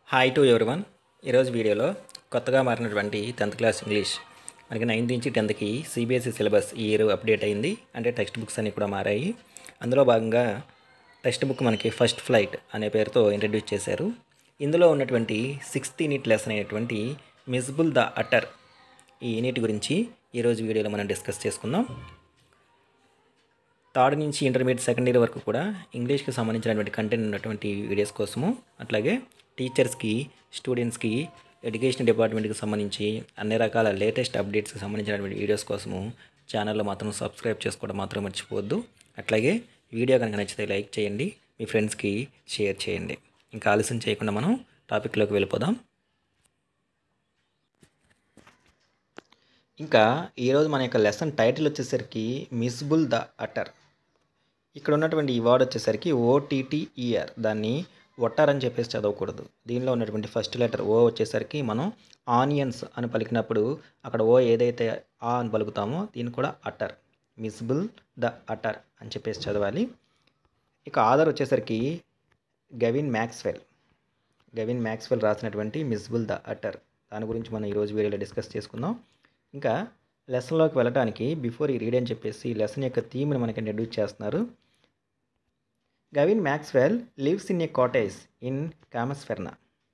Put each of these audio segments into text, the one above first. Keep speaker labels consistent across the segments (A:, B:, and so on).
A: Hi to one ఈరోజు వీడియోలో కొత్తగా మారినటువంటి టెన్త్ క్లాస్ ఇంగ్లీష్ మనకి నైన్త్ నుంచి టెన్త్కి సిబిఎస్ఈ సిలబస్ ఈ ఇయర్ అప్డేట్ అయింది అంటే టెక్స్ట్ బుక్స్ అన్నీ కూడా మారాయి అందులో భాగంగా టెక్స్ట్ బుక్ మనకి ఫస్ట్ ఫ్లైట్ అనే పేరుతో ఇంట్రడ్యూస్ చేశారు ఇందులో ఉన్నటువంటి సిక్స్త్ యూనిట్ లెసన్ అయినటువంటి మిస్బుల్ ద అటర్ ఈ యూనిట్ గురించి ఈరోజు వీడియోలో మనం డిస్కస్ చేసుకుందాం థర్డ్ నుంచి ఇంటర్మీడియట్ సెకండ్ ఇయర్ వరకు కూడా ఇంగ్లీష్కి సంబంధించినటువంటి కంటెంట్ ఉన్నటువంటి వీడియోస్ కోసము అట్లాగే టీచర్స్కి స్టూడెంట్స్కి ఎడ్యుకేషన్ డిపార్ట్మెంట్కి సంబంధించి అన్ని రకాల లేటెస్ట్ అప్డేట్స్కి సంబంధించినటువంటి వీడియోస్ కోసము ఛానల్లో మాత్రం సబ్స్క్రైబ్ చేసుకోవడం మాత్రం మర్చిపోవద్దు అట్లాగే వీడియో కనుక నచ్చితే లైక్ చేయండి మీ ఫ్రెండ్స్కి షేర్ చేయండి ఇంకా ఆలస్యం చేయకుండా మనం టాపిక్లోకి వెళ్ళిపోదాం ఇంకా ఈరోజు మన యొక్క లెసన్ టైటిల్ వచ్చేసరికి మిస్బుల్ ద అటర్ ఇక్కడ ఉన్నటువంటి ఈ వర్డ్ వచ్చేసరికి ఓటీటీఈఆర్ దాన్ని ఒట్టార్ అని చెప్పేసి చదవకూడదు దీనిలో ఉన్నటువంటి ఫస్ట్ లెటర్ ఓ వచ్చేసరికి మనం ఆనియన్స్ అని పలికినప్పుడు అక్కడ ఓ ఏదైతే ఆ అని పలుకుతామో దీన్ని కూడా అటర్ మిస్బుల్ ద అటర్ అని చెప్పేసి చదవాలి ఇక ఆధార్ వచ్చేసరికి గవిన్ మ్యాక్స్వెల్ గవిన్ మ్యాక్స్వెల్ రాసినటువంటి మిస్బుల్ ద అటర్ దాని గురించి మనం ఈరోజు వీడియోలో డిస్కస్ చేసుకుందాం ఇంకా లెసన్లోకి వెళ్ళడానికి బిఫోర్ ఈ రీడ్ అని చెప్పేసి లెసన్ యొక్క థీమ్ని మనకి ఇంట్రడ్యూస్ చేస్తున్నారు Gavin Maxwell lives in a cottage in Camusfearna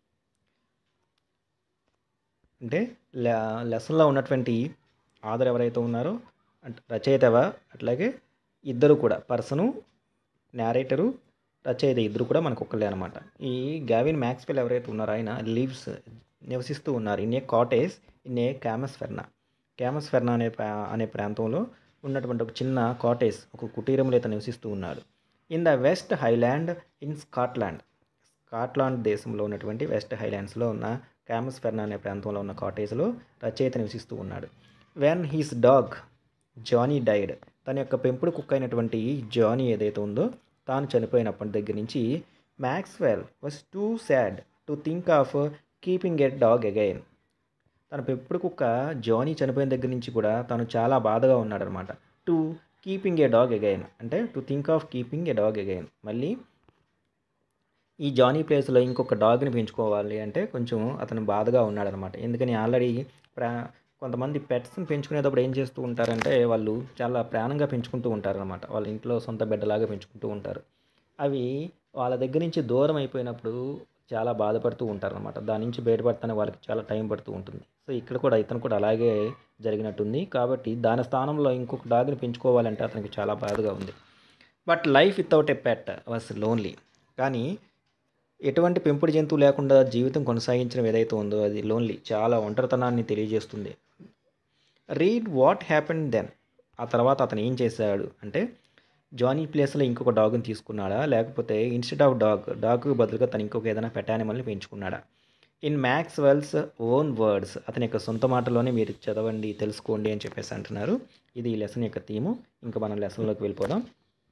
A: అంటే లెసన్లో ఉన్నటువంటి ఆధార్ ఎవరైతే ఉన్నారో అంటే రచయితవా అట్లాగే ఇద్దరు కూడా పర్సను నేరేటరు రచయిత ఇద్దరు కూడా మనకు ఒక్కలే అనమాట ఈ గావిన్ మ్యాక్స్వెల్ ఎవరైతే ఉన్నారో ఆయన లివ్స్ నివసిస్తూ ఉన్నారు in a cottage in a Camusfearna Camusfearna అనే అనే ప్రాంతంలో ఉన్నటువంటి ఒక చిన్న కాటేజ్ ఒక కుటీరంలో అయితే నివసిస్తూ ఉన్నాడు in the West Highland in Scotland Scotland దేశంలో ఉన్నటువంటి వెస్ట్ హైలాండ్స్లో ఉన్న క్యామస్ఫెర్నా అనే ప్రాంతంలో ఉన్న కాటేజ్లో రచయిత నివసిస్తూ ఉన్నాడు when his dog Johnny died తన యొక్క పెంపుడు కుక్క అయినటువంటి జానీ ఏదైతే ఉందో తాను చనిపోయినప్పటి దగ్గర నుంచి Maxwell was too sad to think of keeping a dog again తన పెంపుడు కుక్క జానీ చనిపోయిన దగ్గర నుంచి కూడా తను చాలా బాధగా ఉన్నాడనమాట to keeping a dog again అంటే to think of keeping a dog again మళ్ళీ ఈ జానీ ప్లేస్లో ఇంకొక డాగ్ని పెంచుకోవాలి అంటే కొంచెం అతను బాధగా ఉన్నాడనమాట ఎందుకని ఆల్రెడీ ప్రా కొంతమంది పెట్స్ని పెంచుకునేటప్పుడు ఏం చేస్తూ ఉంటారంటే వాళ్ళు చాలా ప్రాణంగా పెంచుకుంటూ ఉంటారనమాట వాళ్ళ ఇంట్లో సొంత బిడ్డలాగా పెంచుకుంటూ ఉంటారు అవి వాళ్ళ దగ్గర నుంచి దూరం అయిపోయినప్పుడు చాలా బాధపడుతూ ఉంటారనమాట దాని నుంచి బయటపడతానే వాళ్ళకి చాలా టైం పడుతూ ఉంటుంది సో ఇక్కడ కూడా ఇతను కూడా అలాగే జరిగినట్టుంది కాబట్టి దాని స్థానంలో ఇంకొక డాగ్ని పెంచుకోవాలంటే అతనికి చాలా బాధగా ఉంది but life without a pet was lonely కానీ ఎటువంటి పెంపుడు జంతువు లేకుండా జీవితం కొనసాగించడం ఏదైతే ఉందో అది లోన్లీ చాలా ఒంటరితనాన్ని తెలియజేస్తుంది రీడ్ వాట్ హ్యాపెన్ దెన్ ఆ తర్వాత అతను ఏం చేశాడు అంటే జానీ ప్లేస్లో ఇంకొక డాగ్ని తీసుకున్నాడా లేకపోతే ఇన్స్టెడ్ ఆఫ్ డాగ్ డాగ్కి బదులుగా తను ఇంకొక ఏదైనా పెట్ యానిమల్ని పెంచుకున్నాడా in Maxwell's own words అతని యొక్క సొంత మాటలోనే మీరు చదవండి తెలుసుకోండి అని చెప్పేసి అంటున్నారు ఇది ఈ లెసన్ యొక్క థీము ఇంకా మనం లెసన్లోకి వెళ్ళిపోదాం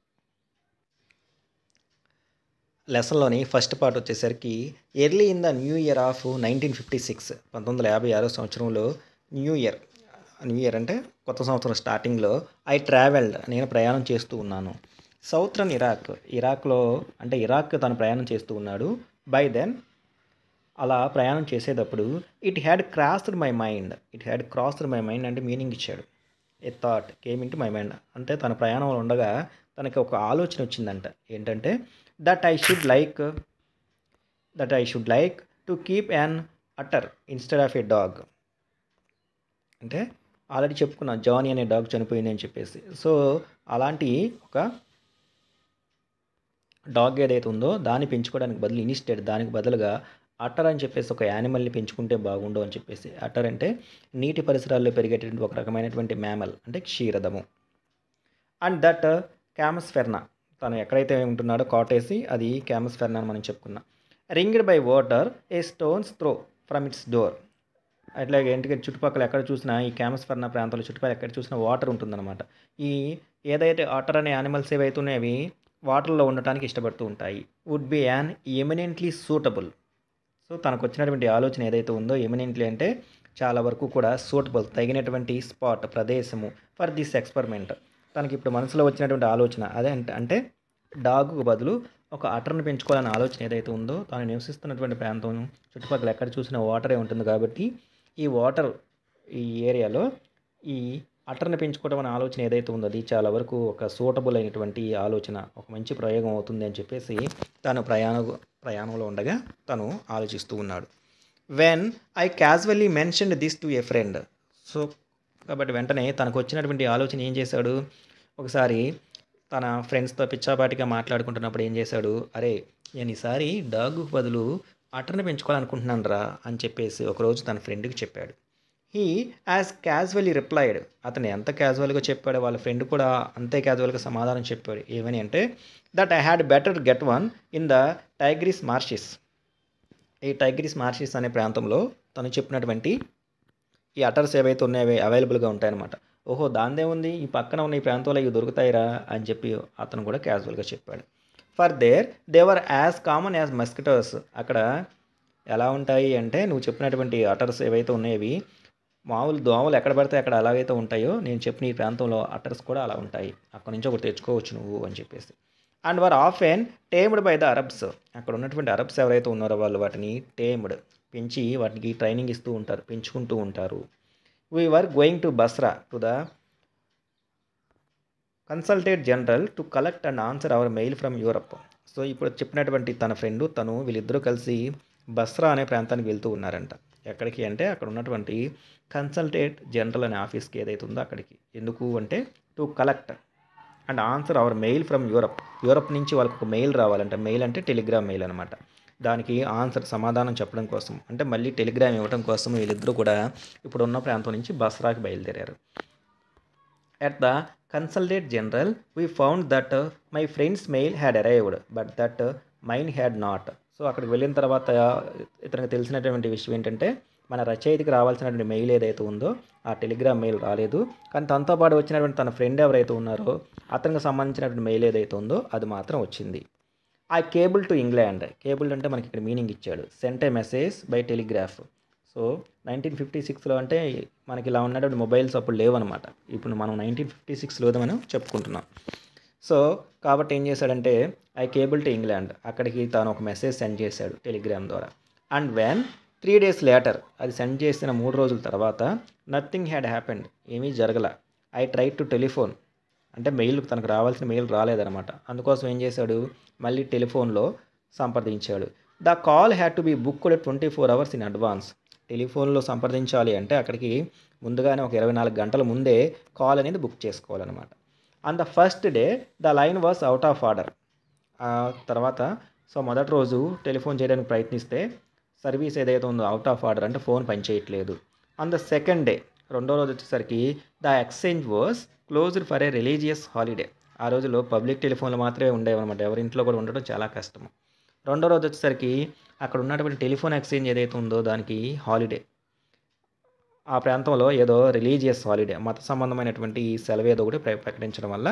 A: లెసన్లోని ఫస్ట్ పార్ట్ వచ్చేసరికి early in the new year of nineteen fifty six పంతొమ్మిది వందల యాభై ఆరో సంవత్సరంలో న్యూ ఇయర్ న్యూ ఇయర్ అంటే కొత్త సంవత్సరం స్టార్టింగ్లో ఐ ట్రావెల్డ్ నేను ప్రయాణం చేస్తూ ఉన్నాను సౌత్రన్ ఇరాక్ ఇరాక్లో అంటే ఇరాక్ తను ప్రయాణం చేస్తూ ఉన్నాడు బై దెన్ అలా ప్రయాణం చేసేటప్పుడు it had crossed my mind it had crossed my mind అంటే మీనింగ్ ఇచ్చాడు a thought came into my mind అంటే తన ప్రయాణంలో ఉండగా తనకి ఒక ఆలోచన వచ్చిందంట ఏంటంటే that I should like that I should like to keep an otter instead of a dog అంటే ఆల్రెడీ చెప్పుకున్నా జానీ అనే డాగ్ చనిపోయింది అని చెప్పేసి సో అలాంటి ఒక డాగ్ ఏదైతే ఉందో దాన్ని పెంచుకోవడానికి బదులు ఇన్స్టెడ్ దానికి బదులుగా అటర్ అని చెప్పేసి ఒక యానిమల్ని పెంచుకుంటే బాగుండు అని చెప్పేసి అటర్ అంటే నీటి పరిసరాల్లో పెరిగేటటువంటి ఒక రకమైనటువంటి మ్యామల్ అంటే క్షీరదము అండ్ దట్ క్యామస్ఫెర్నా తను ఎక్కడైతే ఉంటున్నాడో కాటేసి అది క్యామస్ఫెర్నా అని మనం చెప్పుకున్నాం ringed by water a stone's throw from its door అట్లాగే ఇంటికి చుట్టుపక్కల ఎక్కడ చూసినా ఈ క్యామస్ఫెర్నా ప్రాంతంలో చుట్టుపక్కల ఎక్కడ చూసినా వాటర్ ఉంటుందన్నమాట ఈ ఏదైతే అటర్ అనే యానిమల్స్ ఏవైతే ఉన్నాయో అవి వాటర్లో ఉండటానికి ఇష్టపడుతూ ఉంటాయి would be an eminently suitable so తనకు వచ్చినటువంటి ఆలోచన ఏదైతే ఉందో ఎమినెంట్లీ అంటే చాలా వరకు కూడా సూటబుల్ తగినటువంటి స్పాట్ ప్రదేశము ఫర్ దిస్ ఎక్స్పెరిమెంట్ తనకి ఇప్పుడు మనసులో వచ్చినటువంటి ఆలోచన అదే అంటే అంటే డాగ్కు బదులు ఒక అటర్ని పెంచుకోవాలనే ఆలోచన ఏదైతే ఉందో తాను నివసిస్తున్నటువంటి ప్రాంతం చుట్టుపక్కల ఎక్కడ చూసినా వాటరే ఉంటుంది కాబట్టి ఈ వాటర్ ఈ ఏరియాలో ఈ అటర్ని పెంచుకోవడం అనే ఆలోచన ఏదైతే ఉందో అది చాలా వరకు ఒక సూటబుల్ అయినటువంటి ఆలోచన ఒక మంచి ప్రయోగం అవుతుంది అని చెప్పేసి తాను ప్రయాణ ప్రయాణంలో ఉండగా తను ఆలోచిస్తూ ఉన్నాడు when I casually mentioned this to a friend so కాబట్టి వెంటనే తనకు వచ్చినటువంటి ఆలోచన ఏం చేశాడు ఒకసారి తన ఫ్రెండ్స్తో పిచ్చాపాటిగా మాట్లాడుకుంటున్నప్పుడు ఏం చేశాడు అరే నేను ఈసారి డాగు బదులు అటర్ని పెంచుకోవాలనుకుంటున్నాను రా అని చెప్పేసి ఒకరోజు తన ఫ్రెండ్కి చెప్పాడు హీ యాజ్ క్యాజువల్లీ రిప్లైడ్ అతను ఎంత క్యాజువల్గా చెప్పాడో వాళ్ళ ఫ్రెండ్ కూడా అంతే క్యాజువల్గా సమాధానం చెప్పాడు ఏమని అంటే that I had better get one in the Tigris marshes ఈ టైగ్రిస్ మార్షిస్ అనే ప్రాంతంలో తను చెప్పినటువంటి ఈ అటర్స్ ఏవైతే ఉన్నాయో అవైలబుల్గా ఉంటాయన్నమాట ఓహో దాందే ఉంది ఈ పక్కన ఉన్న ఈ ప్రాంతంలో ఇవి దొరుకుతాయిరా అని చెప్పి అతను కూడా క్యాజువల్గా చెప్పాడు for there they were as common as mosquitoes అక్కడ ఎలా ఉంటాయి అంటే నువ్వు చెప్పినటువంటి అటర్స్ ఏవైతే ఉన్నాయవి మామూలు దోమలు ఎక్కడ పడితే అక్కడ ఎలాగైతే ఉంటాయో నేను చెప్పిన ఈ ప్రాంతంలో అటర్స్ కూడా అలా ఉంటాయి అక్కడ నుంచి ఒకటి తెచ్చుకోవచ్చు నువ్వు అని చెప్పేసి and were often tamed by the Arabs అక్కడ ఉన్నటువంటి అరబ్స్ ఎవరైతే ఉన్నారో వాళ్ళు వాటిని టేమ్డ్ పెంచి వాటికి ట్రైనింగ్ ఇస్తూ ఉంటారు పెంచుకుంటూ ఉంటారు we were going to Basra to the consulate general to collect and answer our mail from Europe so ఇప్పుడు చెప్పినటువంటి తన ఫ్రెండు తను వీళ్ళిద్దరూ కలిసి బస్రా అనే ప్రాంతానికి వెళ్తూ ఉన్నారంట ఎక్కడికి అంటే అక్కడ ఉన్నటువంటి కన్సల్టేట్ జనరల్ అనే ఆఫీస్కి ఏదైతే ఉందో అక్కడికి ఎందుకు అంటే to collect and answer our mail from Europe Europe నుంచి వాళ్ళకి ఒక మెయిల్ రావాలంట మెయిల్ అంటే టెలిగ్రామ్ మెయిల్ అనమాట దానికి ఆన్సర్ సమాధానం చెప్పడం కోసం అంటే మళ్ళీ టెలిగ్రామ్ ఇవ్వడం కోసం వీళ్ళిద్దరూ కూడా ఇప్పుడు ఉన్న ప్రాంతం నుంచి బస్రాకి బయలుదేరారు At the consulate general, we found that uh, my friend's mail had arrived, but that uh, mine had not. So అక్కడికి వెళ్ళిన తర్వాత ఇతనికి తెలిసినటువంటి విషయం ఏంటంటే మన రచయితకి రావాల్సినటువంటి మెయిల్ ఏదైతే ఉందో ఆ టెలిగ్రామ్ మెయిల్ రాలేదు కానీ తనతో పాటు వచ్చినటువంటి తన ఫ్రెండ్ ఎవరైతే ఉన్నారో అతనికి సంబంధించినటువంటి మెయిల్ ఏదైతే ఉందో అది మాత్రం వచ్చింది I cable to England cable అంటే మనకి ఇక్కడ మీనింగ్ ఇచ్చాడు sent a message by telegraph so nineteen fifty సిక్స్లో అంటే మనకి ఇలా ఉన్నటువంటి మొబైల్స్ అప్పుడు లేవన్నమాట ఇప్పుడు మనం నైన్టీన్ ఫిఫ్టీ సిక్స్లో మనం చెప్పుకుంటున్నాం సో కాబట్టి ఏం చేశాడంటే ఐ కేబుల్ టు ఇంగ్లాండ్ అక్కడికి తాను ఒక మెసేజ్ సెండ్ చేశాడు టెలిగ్రామ్ ద్వారా and when three days later అది సెండ్ చేసిన మూడు రోజుల తర్వాత నథింగ్ హ్యాడ్ హ్యాపెండ్ ఏమీ జరగల ఐ ట్రై టు టెలిఫోన్ అంటే మెయిల్ తనకు రావాల్సిన మెయిల్ రాలేదన్నమాట అందుకోసం ఏం చేశాడు మళ్ళీ టెలిఫోన్లో సంప్రదించాడు the call had to be booked twenty four hours in advance టెలిఫోన్లో సంప్రదించాలి అంటే అక్కడికి ముందుగానే ఒక ఇరవై నాలుగు గంటల ముందే కాల్ అనేది బుక్ చేసుకోవాలన్నమాట on the first day the line was out of order ఆ తర్వాత సో మొదటి రోజు టెలిఫోన్ చేయడానికి ప్రయత్నిస్తే సర్వీస్ ఏదైతే ఉందో అవుట్ ఆఫ్ ఆర్డర్ అంటే ఫోన్ పనిచేయట్లేదు ఆన్ ద సెకండ్ డే రెండో రోజు వచ్చేసరికి the exchange was closed for a religious holiday ఆ రోజులో పబ్లిక్ టెలిఫోన్లు మాత్రమే ఉండేవన్నమాట ఎవరింట్లో కూడా ఉండడం చాలా కష్టం రెండో రోజు వచ్చేసరికి అక్కడ ఉన్నటువంటి టెలిఫోన్ ఎక్స్చేంజ్ ఏదైతే ఉందో దానికి హాలిడే ఆ ప్రాంతంలో ఏదో రిలీజియస్ హాలిడే మత సంబంధమైనటువంటి సెలవు ఏదో ఒకటి ప్ర- ప్రకటించడం వల్ల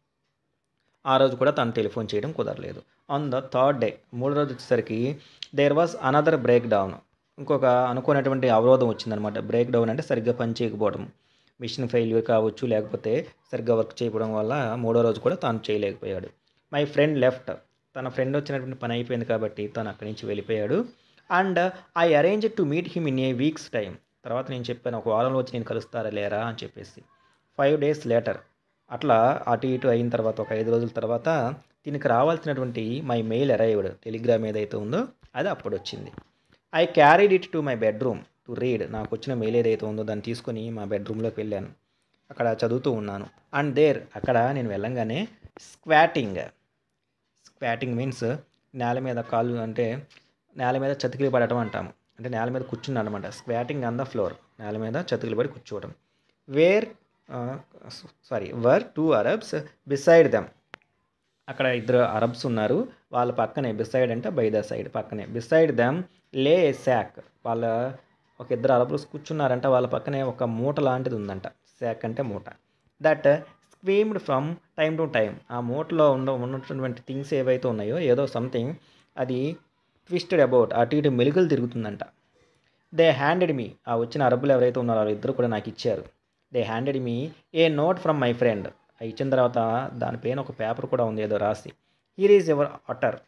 A: ఆ రోజు కూడా తను టెలిఫోన్ చేయడం కుదరలేదు ఆన్ ద థర్డ్ డే మూడో రోజు వచ్చేసరికి there was another breakdown ఇంకొక అనుకున్నటువంటి అవరోధం వచ్చిందనమాట బ్రేక్ డౌన్ అంటే సరిగ్గా పని చేయకపోవడం మిషన్ ఫెయిల్యూర్ కావచ్చు లేకపోతే సరిగ్గా వర్క్ చేయడం వల్ల మూడో రోజు కూడా తాను చేయలేకపోయాడు మై ఫ్రెండ్ లెఫ్ట్ తన ఫ్రెండ్ వచ్చినటువంటి పని అయిపోయింది కాబట్టి తను అక్కడి నుంచి వెళ్ళిపోయాడు and I arrange to meet him in a week's time తర్వాత నేను చెప్పాను ఒక వారంలో వచ్చి నేను కలుస్తారా లేరా అని చెప్పేసి ఫైవ్ డేస్ లేటర్ అట్లా అటు ఇటు అయిన తర్వాత ఒక ఐదు రోజుల తర్వాత దీనికి రావాల్సినటువంటి మై మెయిల్ అరైవ్డ్ టెలిగ్రామ్ ఏదైతే ఉందో అది అప్పుడు వచ్చింది I carried it to my bedroom to read నాకు వచ్చిన మెయిల్ ఏదైతే ఉందో దాన్ని తీసుకొని మా బెడ్రూమ్లోకి వెళ్ళాను అక్కడ చదువుతూ ఉన్నాను అండ్ దేర్ అక్కడ నేను వెళ్ళంగానే స్క్వాటింగ్ స్క్వాటింగ్ మీన్స్ నేల మీద కాళ్ళు అంటే నేల మీద చతికిలి పడటం అంటాము అంటే నేల మీద కూర్చున్నాను అనమాట స్క్వాటింగ్ ఆన్ ద ఫ్లోర్ నేల మీద చతికిలి పడి కూర్చోవడం where sorry were two Arabs beside them అక్కడ ఇద్దరు అరబ్స్ ఉన్నారు వాళ్ళ పక్కనే బిసైడ్ అంటే బై ద సైడ్ పక్కనే బిసైడ్ దెమ్ లే శాక్ వాళ్ళ ఒక ఇద్దరు అరబ్స్ కూర్చున్నారంట వాళ్ళ పక్కనే ఒక మూట లాంటిది ఉందంట శాక్ అంటే మూట that squirmed from time to time ఆ మూటలో ఉన్న ఉన్నటువంటి థింగ్స్ ఏవైతే ఉన్నాయో ఏదో సంథింగ్ అది ట్విస్టెడ్ అబౌట్ అటు ఇటు మెలుగులు తిరుగుతుందంట దే హ్యాండెడ్ మీ ఆ వచ్చిన అరబ్బులు ఎవరైతే ఉన్నారో వాళ్ళు ఇద్దరు కూడా నాకు ఇచ్చారు they handed me a note from my friend ఇచ్చిన తర్వాత దానిపైన ఒక పేపర్ కూడా ఉంది ఏదో రాసి హీర్ ఈజ్ ఎవర్ అటర్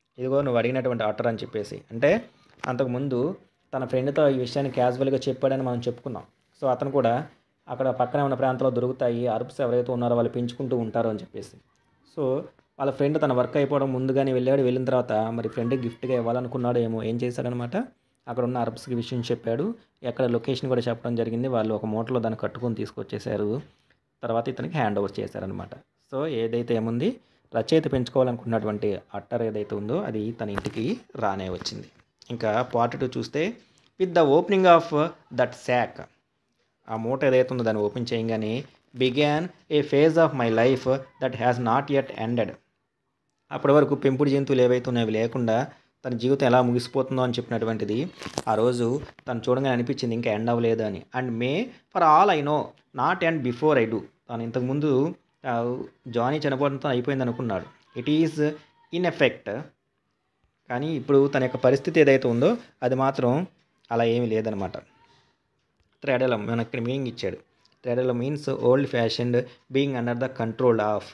A: ఇదిగో నువ్వు అడిగినటువంటి అటర్ అని చెప్పేసి అంటే అంతకుముందు తన ఫ్రెండ్తో ఈ విషయాన్ని క్యాజువల్గా చెప్పాడని మనం చెప్పుకున్నాం సో అతను కూడా అక్కడ పక్కనే ఉన్న ప్రాంతంలో దొరుకుతాయి అరుప్స్ ఎవరైతే ఉన్నారో వాళ్ళు పెంచుకుంటూ ఉంటారు అని చెప్పేసి సో వాళ్ళ ఫ్రెండ్ తన వర్క్ అయిపోవడం ముందుగానే వెళ్ళాడు వెళ్ళిన తర్వాత మరి ఫ్రెండ్ గిఫ్ట్గా ఇవ్వాలనుకున్నాడు ఏమో ఏం చేశాడనమాట అక్కడ ఉన్న అరబ్స్కి విషయం చెప్పాడు ఎక్కడ లొకేషన్ కూడా చెప్పడం జరిగింది వాళ్ళు ఒక మూటలో దాన్ని కట్టుకొని తీసుకొచ్చేసారు తర్వాత ఇతనికి హ్యాండ్ ఓవర్ చేశారనమాట సో ఏదైతే ఏముంది రచయిత పెంచుకోవాలనుకున్నటువంటి అట్టర్ ఏదైతే ఉందో అది తన ఇంటికి రానే వచ్చింది ఇంకా పార్ట్ టూ చూస్తే with the opening of that sack ఆ మూట ఏదైతే ఉందో దాన్ని ఓపెన్ చేయగానే began a phase of my life that has not yet ended అప్పటి వరకు పెంపుడు జంతువులు ఏవైతే ఉన్నాయో అవి లేకుండా తన జీవితం ఎలా ముగిసిపోతుందో అని చెప్పినటువంటిది ఆ రోజు తను చూడగానే అనిపించింది ఇంకా ఎండ్ అవ్వలేదు అని and may for all I know not end before I do తను ఇంతకుముందు ఆ, జానీ చనిపోవడంతో అయిపోయింది అనుకున్నాడు ఇట్ ఈజ్ ఇన్ ఎఫెక్ట్ కానీ ఇప్పుడు తన యొక్క పరిస్థితి ఏదైతే ఉందో అది మాత్రం అలా ఏమీ లేదనమాట థ్రెడలం మనకి మీనింగ్ ఇచ్చాడు thraldom means old fashioned being under the control of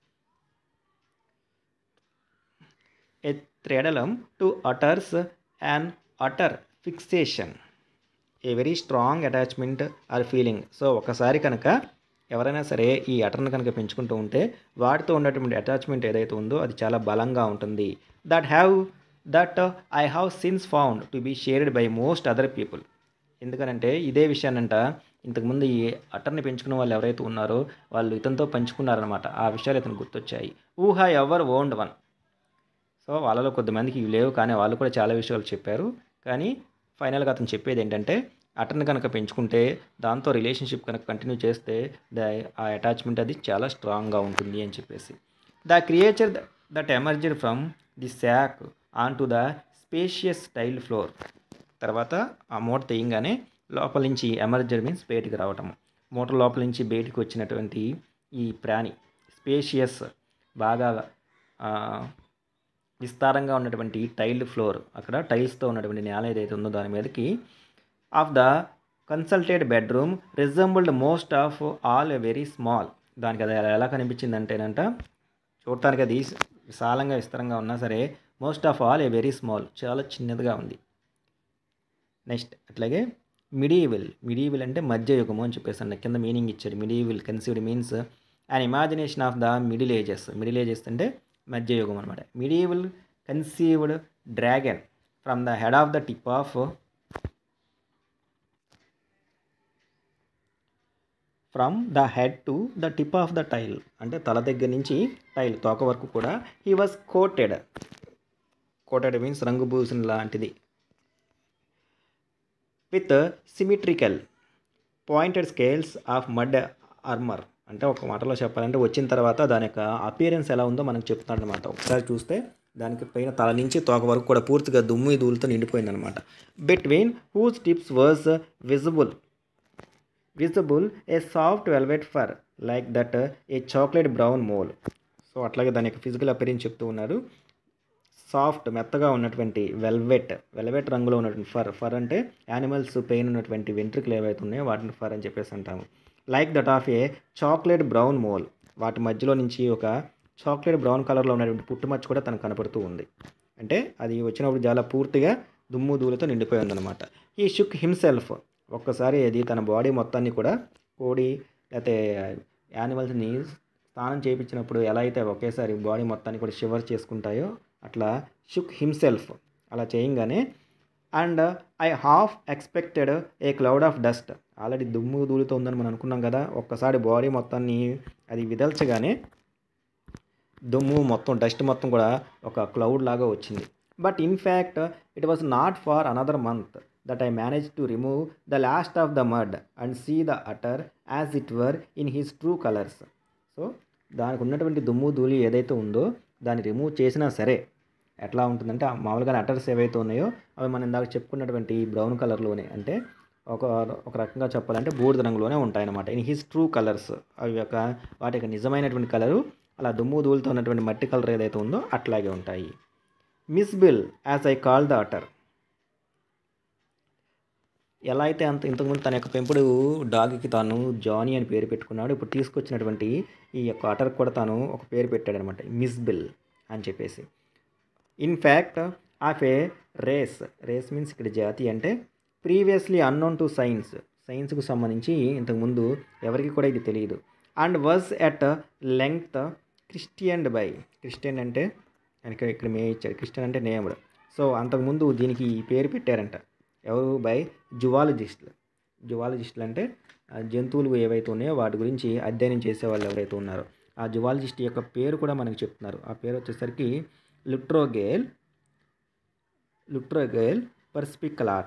A: a thraldom to otters and otter fixation a very strong attachment or feeling so ఒకసారి కనుక ఎవరైనా సరే ఈ అటర్ని కనుక పెంచుకుంటూ ఉంటే వాటితో ఉన్నటువంటి అటాచ్మెంట్ ఏదైతే ఉందో అది చాలా బలంగా ఉంటుంది that have that I have since found to be shared by most other people ఎందుకనంటే ఇదే విషయాన్నంట ఇంతకుముందు ఈ అటర్ని పెంచుకున్న వాళ్ళు ఎవరైతే ఉన్నారో వాళ్ళు ఇతనితో పంచుకున్నారనమాట ఆ విషయాలు ఇతను గుర్తొచ్చాయి ఊహ ఎవర్ ఓన్డ్ వన్ సో వాళ్ళలో కొద్దిమందికి ఇవి లేవు కానీ వాళ్ళు కూడా చాలా విషయాలు చెప్పారు కానీ ఫైనల్గా అతను చెప్పేది ఏంటంటే అటర్ని కనుక పెంచుకుంటే దాంతో రిలేషన్షిప్ కనుక కంటిన్యూ చేస్తే ద ఆ అటాచ్మెంట్ అది చాలా స్ట్రాంగ్గా ఉంటుంది అని చెప్పేసి the creature that emerged from the sack on to the spacious tile floor తర్వాత ఆ మూట తీయంగానే లోపల నుంచి ఎమర్జెడ్ మీన్స్ బయటికి రావటం మూట లోపల నుంచి బయటికి వచ్చినటువంటి ఈ ప్రాణి స్పేషియస్ బాగా ఆ, విస్తారంగా ఉన్నటువంటి టైల్ ఫ్లోర్ అక్కడ టైల్స్తో ఉన్నటువంటి నేల ఏదైతే ఉందో దాని మీదకి of the consulted bedroom resembled most of all a very small దానికి అది ఎలా కనిపించింది అంటేనంట చూడటానికి అది విశాలంగా విస్తారంగా ఉన్నా సరే most of all a very small చాలా చిన్నదిగా ఉంది నెక్స్ట్ అట్లాగే మిడీవిల్ మిడీవిల్ అంటే మధ్యయుగము అని చెప్పేసి అన్న కింద మీనింగ్ ఇచ్చాడు medieval conceived means and imagination of the middle ages middle ages అంటే మధ్యయుగం అనమాట medieval conceived dragon from the head of the tip of from the head to the tip of the tail అంటే తల దగ్గర నుంచి tail తోక వరకు కూడా he was coated coated means రంగు పూసిన లాంటిది with symmetrical pointed scales of mud armour అంటే ఒక మాటలో చెప్పాలంటే వచ్చిన తర్వాత దాని యొక్క అపియరెన్స్ ఎలా ఉందో మనకు చెప్తున్నాడు అనమాట ఒకసారి చూస్తే దానికి పైన తల నుంచి తోక వరకు కూడా పూర్తిగా దుమ్ము ధూళితో నిండిపోయిందనమాట between whose tips was visible visible a soft velvet fur like that a chocolate brown mole so అట్లాగే దాని యొక్క ఫిజికల్ అపిరియన్స్ చెప్తూ ఉన్నారు సాఫ్ట్ మెత్తగా ఉన్నటువంటి వెల్వెట్ వెల్వెట్ రంగులో ఉన్నటువంటి ఫర్ ఫర్ అంటే యానిమల్స్ పెయిన్ ఉన్నటువంటి వెంట్రుకలు ఏవైతే ఉన్నాయో వాటిని ఫర్ అని చెప్పేసి అంటాము like that of a chocolate brown mole వాటి మధ్యలో నుంచి ఒక చాక్లెట్ బ్రౌన్ కలర్లో ఉన్నటువంటి పుట్టుమచ్చ కూడా తనకు కనపడుతూ ఉంది అంటే అది వచ్చినప్పుడు చాలా పూర్తిగా దుమ్ము ధూళితో నిండిపోయి ఉందన్నమాట ఈ షుక్ హిమ్సెల్ఫ్ ఒక్కసారి అది తన బాడీ మొత్తాన్ని కూడా కోడి లేకపోతే యానిమల్స్ని స్నానం చేయించినప్పుడు ఎలా అయితే ఒకేసారి బాడీ మొత్తాన్ని కూడా షివర్ చేసుకుంటాయో అట్లా షుక్ హిమ్సెల్ఫ్ అలా చేయంగానే and I half expected a cloud of dust already దుమ్ము ధూళితో ఉందని మనం అనుకున్నాం కదా ఒక్కసారి బాడీ మొత్తాన్ని అది విదల్చగానే దుమ్ము మొత్తం డస్ట్ మొత్తం కూడా ఒక క్లౌడ్ లాగా వచ్చింది but in fact it was not for another month that I manage to remove the last of the mud and see the otter as it were in his true colours so దానికి ఉన్నటువంటి దుమ్ము ధూళి ఏదైతే ఉందో దాన్ని remove చేసినా సరే ఎట్లా ఉంటుందంటే ఆ మామూలుగా అటర్స్ ఏవైతే ఉన్నాయో అవి మనం ఇందాక చెప్పుకున్నటువంటి బ్రౌన్ కలర్లోనే అంటే ఒక ఒక రకంగా చెప్పాలంటే బూడిద రంగులోనే ఉంటాయన్నమాట ఇన్ హిస్ ట్రూ కలర్స్ అవి యొక్క వాటి యొక్క నిజమైనటువంటి కలరు అలా దుమ్ము ధూళితో ఉన్నటువంటి మట్టి కలర్ ఏదైతే ఉందో అట్లాగే ఉంటాయి Mijbil as I call the otter ఎలా అయితే అంత ఇంతకుముందు తన యొక్క పెంపుడు డాగ్కి తాను జానీ అని పేరు పెట్టుకున్నాడు ఇప్పుడు తీసుకొచ్చినటువంటి ఈ యొక్క అటర్ కూడా తాను ఒక పేరు పెట్టాడనమాట మిస్ బిల్ అని చెప్పేసి in fact of a race race means ఇక్కడ జాతి అంటే ప్రీవియస్లీ అన్నోన్ టు సైన్స్ సైన్స్కు సంబంధించి ఇంతకుముందు ఎవరికి కూడా ఇది తెలియదు and was at length Christian by Christian అంటే ఇక్కడ ఇక్కడ మే ఇచ్చారు క్రిస్టియన్ అంటే నేమ్డ్ సో అంతకుముందు దీనికి ఈ పేరు పెట్టారంట ఎవరు బై జువాలజిస్టులు జువాలజిస్టులు అంటే ఆ జంతువులు ఏవైతే ఉన్నాయో వాటి గురించి అధ్యయనం చేసే వాళ్ళు ఎవరైతే ఉన్నారో ఆ జువాలజిస్ట్ యొక్క పేరు కూడా మనకు చెప్తున్నారు ఆ పేరు వచ్చేసరికి లుట్రోగేల్ లుట్రోగేల్ పర్స్పికలాట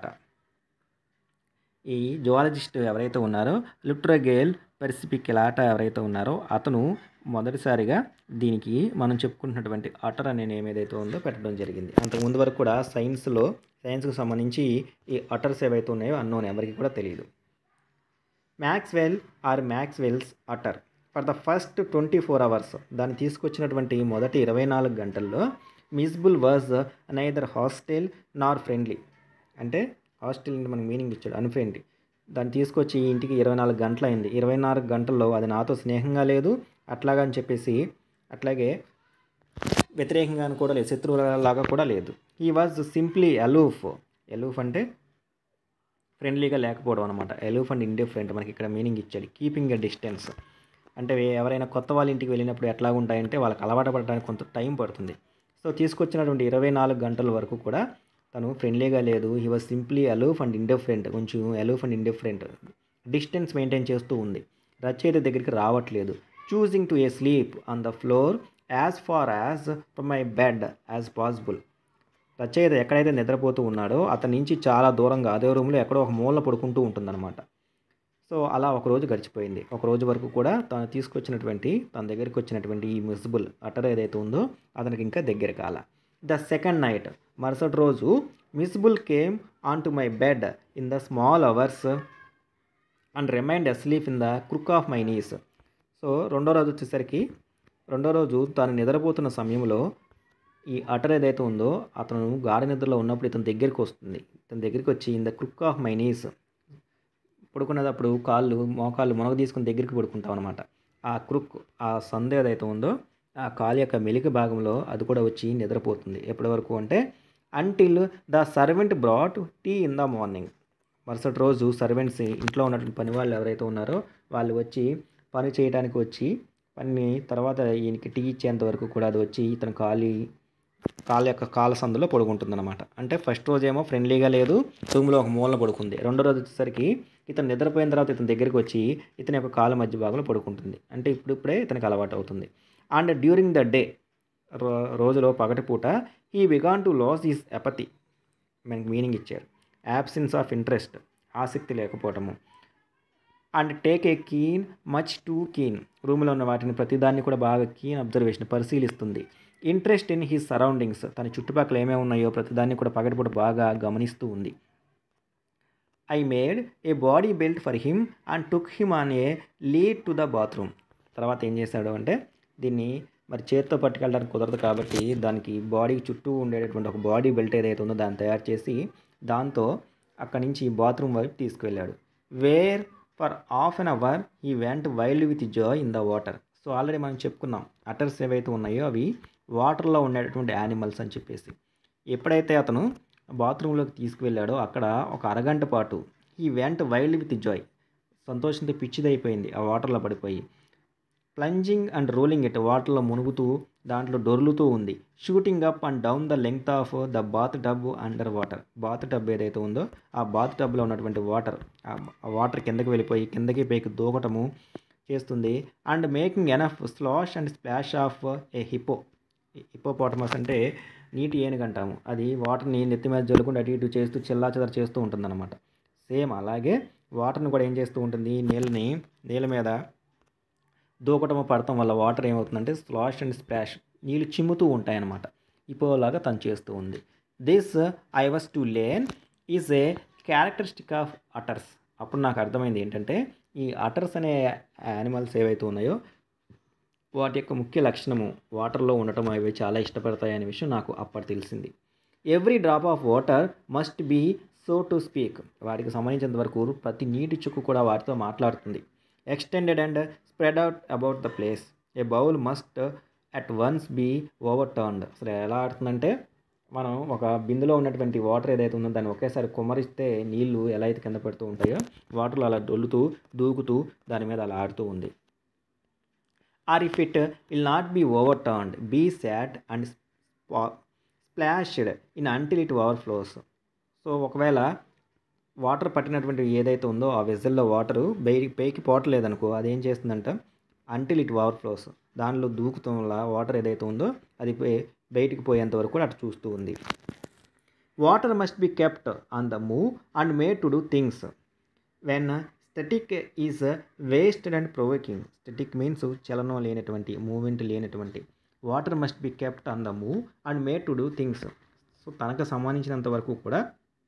A: ఈ జువాలజిస్ట్ ఎవరైతే ఉన్నారో లుట్రోగేల్ పెర్సిపికలాట ఎవరైతే ఉన్నారో అతను మొదటిసారిగా దీనికి మనం చెప్పుకుంటున్నటువంటి అటర్ అనే నేమ్ ఏదైతే ఉందో పెట్టడం జరిగింది అంతకుముందు వరకు కూడా సైన్స్లో సైన్స్కి సంబంధించి ఈ అటర్స్ ఏవైతే ఉన్నాయో అన్నోన్ ఎవరికి కూడా తెలియదు Maxwell or Maxwell's otter for the first twenty four hours దాన్ని తీసుకొచ్చినటువంటి మొదటి ఇరవై నాలుగు గంటల్లో Mijbil was neither hostile nor friendly అంటే హాస్టల్ అంటే మనకి మీనింగ్ ఇచ్చాడు అన్ఫ్రెండ్లీ దాన్ని తీసుకొచ్చి ఇంటికి ఇరవై నాలుగు గంటలు అయింది ఇరవై నాలుగు గంటల్లో అది నాతో స్నేహంగా లేదు అట్లాగని చెప్పేసి అట్లాగే వ్యతిరేకంగా కూడా లేదు శత్రువులాగా కూడా లేదు ఈ వాజ్ సింప్లీ అలూఫ్ ఎలూఫ్ అంటే ఫ్రెండ్లీగా లేకపోవడం అనమాట ఎలూఫ్ అండ్ ఇండిఫరెంట్ మనకి ఇక్కడ మీనింగ్ ఇచ్చాడు కీపింగ్ ఎ డిస్టెన్స్ అంటే ఎవరైనా కొత్త వాళ్ళ ఇంటికి వెళ్ళినప్పుడు ఎట్లా ఉంటాయంటే వాళ్ళకి అలవాటు పడడానికి కొంత టైం పడుతుంది సో తీసుకొచ్చినటువంటి ఇరవై నాలుగు గంటల వరకు కూడా తను ఫ్రెండ్లీగా లేదు he was simply aloof and indifferent కొంచెం aloof and indifferent distance maintain చేస్తూ ఉంది రచయిత దగ్గరికి రావట్లేదు choosing to a sleep on the floor as far as from my bed as possible రచయిత ఎక్కడైతే నిద్రపోతూ ఉన్నాడో అతని నుంచి చాలా దూరంగా అదే రూమ్లో ఎక్కడో ఒక మూల పడుకుంటూ ఉంటుందన్నమాట సో అలా ఒక రోజు గడిచిపోయింది ఒక రోజు వరకు కూడా తను తీసుకొచ్చినటువంటి తన దగ్గరికి వచ్చినటువంటి ఈ మిసిబుల్ అటర్ ఏదైతే ఉందో అతనికి ఇంకా దగ్గర కాల ద సెకండ్ నైట్ మరుసటి రోజు Mijbil came on to my bed in the small hours and remained asleep in the crook of my knees so రెండో రోజు వచ్చేసరికి రెండో రోజు తాను నిద్రపోతున్న సమయంలో ఈ అటర్ ఏదైతే ఉందో అతను గాఢ నిద్రలో ఉన్నప్పుడు ఇతని దగ్గరికి వస్తుంది ఇతని దగ్గరికి వచ్చి in the crook of my knees పడుకునేటప్పుడు కాళ్ళు మోకాళ్ళు మునగ తీసుకుని దగ్గరికి పడుకుంటాం అనమాట ఆ క్రుక్ ఆ సంద ఏదైతే ఉందో ఆ కాలు యొక్క మెలిక భాగంలో అది కూడా వచ్చి నిద్రపోతుంది ఎప్పటి వరకు అంటే until the servant brought tea in the morning మరుసటి రోజు సర్వెంట్స్ ఇంట్లో ఉన్నటువంటి పని వాళ్ళు ఎవరైతే ఉన్నారో వాళ్ళు వచ్చి పని చేయడానికి వచ్చి పని తర్వాత ఈయనకి టీ ఇచ్చేంత వరకు కూడా అది వచ్చి ఇతను ఖాళీ కాళ్ళ యొక్క కాళ్ళ సందులో పడుకుంటుందన్నమాట అంటే ఫస్ట్ రోజు ఏమో ఫ్రెండ్లీగా లేదు రూమ్లో ఒక మూలన పడుకుంది రెండో రోజు వచ్చేసరికి ఇతను నిద్రపోయిన తర్వాత ఇతని దగ్గరికి వచ్చి ఇతని యొక్క కాళ్ళ మధ్య భాగంలో పడుకుంటుంది అంటే ఇప్పుడిప్పుడే ఇతనికి అలవాటు అవుతుంది అండ్ డ్యూరింగ్ ద డే రోజులో పగటిపూట ఈ began to lose its apathy మనకి మీనింగ్ ఇచ్చారు యాబ్సెన్స్ ఆఫ్ ఇంట్రెస్ట్ ఆసక్తి లేకపోవటము and take a keen much too keen రూమ్లో ఉన్న వాటిని ప్రతిదాన్ని కూడా బాగా కీన్ అబ్జర్వేషన్ పరిశీలిస్తుంది ఇంట్రెస్ట్ ఇన్ హీ సరౌండింగ్స్ తన చుట్టుపక్కల ఏమేమి ఉన్నాయో ప్రతిదాన్ని కూడా పగటిపూట బాగా గమనిస్తూ ఉంది I made a body belt for him and took him on a lead to the bathroom తర్వాత ఏం చేశాడు అంటే దీన్ని మరి చేత్తో పట్టుకెళ్ళడానికి కుదరదు కాబట్టి దానికి బాడీ చుట్టూ ఉండేటటువంటి ఒక బాడీ బెల్ట్ ఏదైతే ఉందో దాన్ని తయారు చేసి దాంతో అక్కడి నుంచి బాత్రూమ్ వైపు తీసుకువెళ్ళాడు where for half an hour he went wild with joy in the water so already మనం చెప్పుకున్నాం అటర్స్ ఏవైతే ఉన్నాయో అవి వాటర్లో ఉండేటటువంటి యానిమల్స్ అని చెప్పేసి ఎప్పుడైతే అతను బాత్రూంలోకి తీసుకువెళ్ళాడో అక్కడ ఒక అరగంట పాటు ఈ వెంట వైల్డ్ విత్ జాయ్ సంతోషంతో పిచ్చిదైపోయింది ఆ వాటర్లో పడిపోయి ప్లంజింగ్ అండ్ రోలింగ్ ఇట్ వాటర్లో మునుగుతూ దాంట్లో డొర్లుతూ ఉంది shooting up and down the length of the bathtub under water bathtub ఏదైతే ఉందో ఆ బాత్ టబ్లో ఉన్నటువంటి వాటర్ ఆ వాటర్ కిందకి వెళ్ళిపోయి కిందకి పైకి దూకటము చేస్తుంది and making enough slash and splash of a hippo hippopotamus అంటే నీటి ఏనుగు అంటాము అది వాటర్ని నెత్తి మీద జల్లుకుంటూ అటు ఇటు చేస్తూ చిల్లా చెదర చేస్తూ ఉంటుందన్నమాట సేమ్ అలాగే వాటర్ని కూడా ఏం చేస్తూ ఉంటుంది నీళ్ళని నీళ్ళ మీద దూకటము పడటం వల్ల వాటర్ ఏమవుతుందంటే స్లాష్ అండ్ స్ప్లాష్ నీళ్ళు చిమ్ముతూ ఉంటాయన్నమాట ఇపోలాగా తను చేస్తూ ఉంది this I was to learn is a characteristic of otters అప్పుడు నాకు అర్థమైంది ఏంటంటే ఈ అటర్స్ అనే యానిమల్స్ ఏవైతే ఉన్నాయో వాటి యొక్క ముఖ్య లక్షణము వాటర్లో ఉండటం అవి చాలా ఇష్టపడతాయి అనే విషయం నాకు అప్పటి తెలిసింది every drop of water must be so to speak వాటికి సంబంధించినంత వరకు ప్రతి నీటి చుక్కు కూడా వాటితో మాట్లాడుతుంది extended and spread out about the place a bowl must at once be overturned అసలు ఎలా ఆడుతుందంటే మనం ఒక బిందులో ఉన్నటువంటి వాటర్ ఏదైతే ఉందో దాన్ని ఒకేసారి కుమ్మరిస్తే నీళ్లు ఎలా అయితే కింద పడుతూ ఉంటాయో వాటర్లో అలా డొల్లుతూ దూకుతూ దాని మీద అలా ఆడుతూ ఉంది or if it will not be overturned be sat and splashed in until it overflows so ఒకవేళ వాటర్ పట్టినటువంటి ఏదైతే ఉందో ఆ వెజల్లో వాటరు బయటికి పైకి పోవట్లేదనుకో అది ఏం చేస్తుందంట అంటిల్ ఇట్ ఓవర్ ఫ్లోస్ దానిలో దూకుతం వల్ల వాటర్ ఏదైతే ఉందో అది పోయి- బయటికి పోయేంత వరకు కూడా అటు చూస్తూ ఉంది water must be kept on the move and made to do things when static is wasted and provoking static means చలనం లేనటువంటి మూమెంట్ లేనటువంటి water must be kept on the move and made to do things so తనకు సంబంధించినంత వరకు కూడా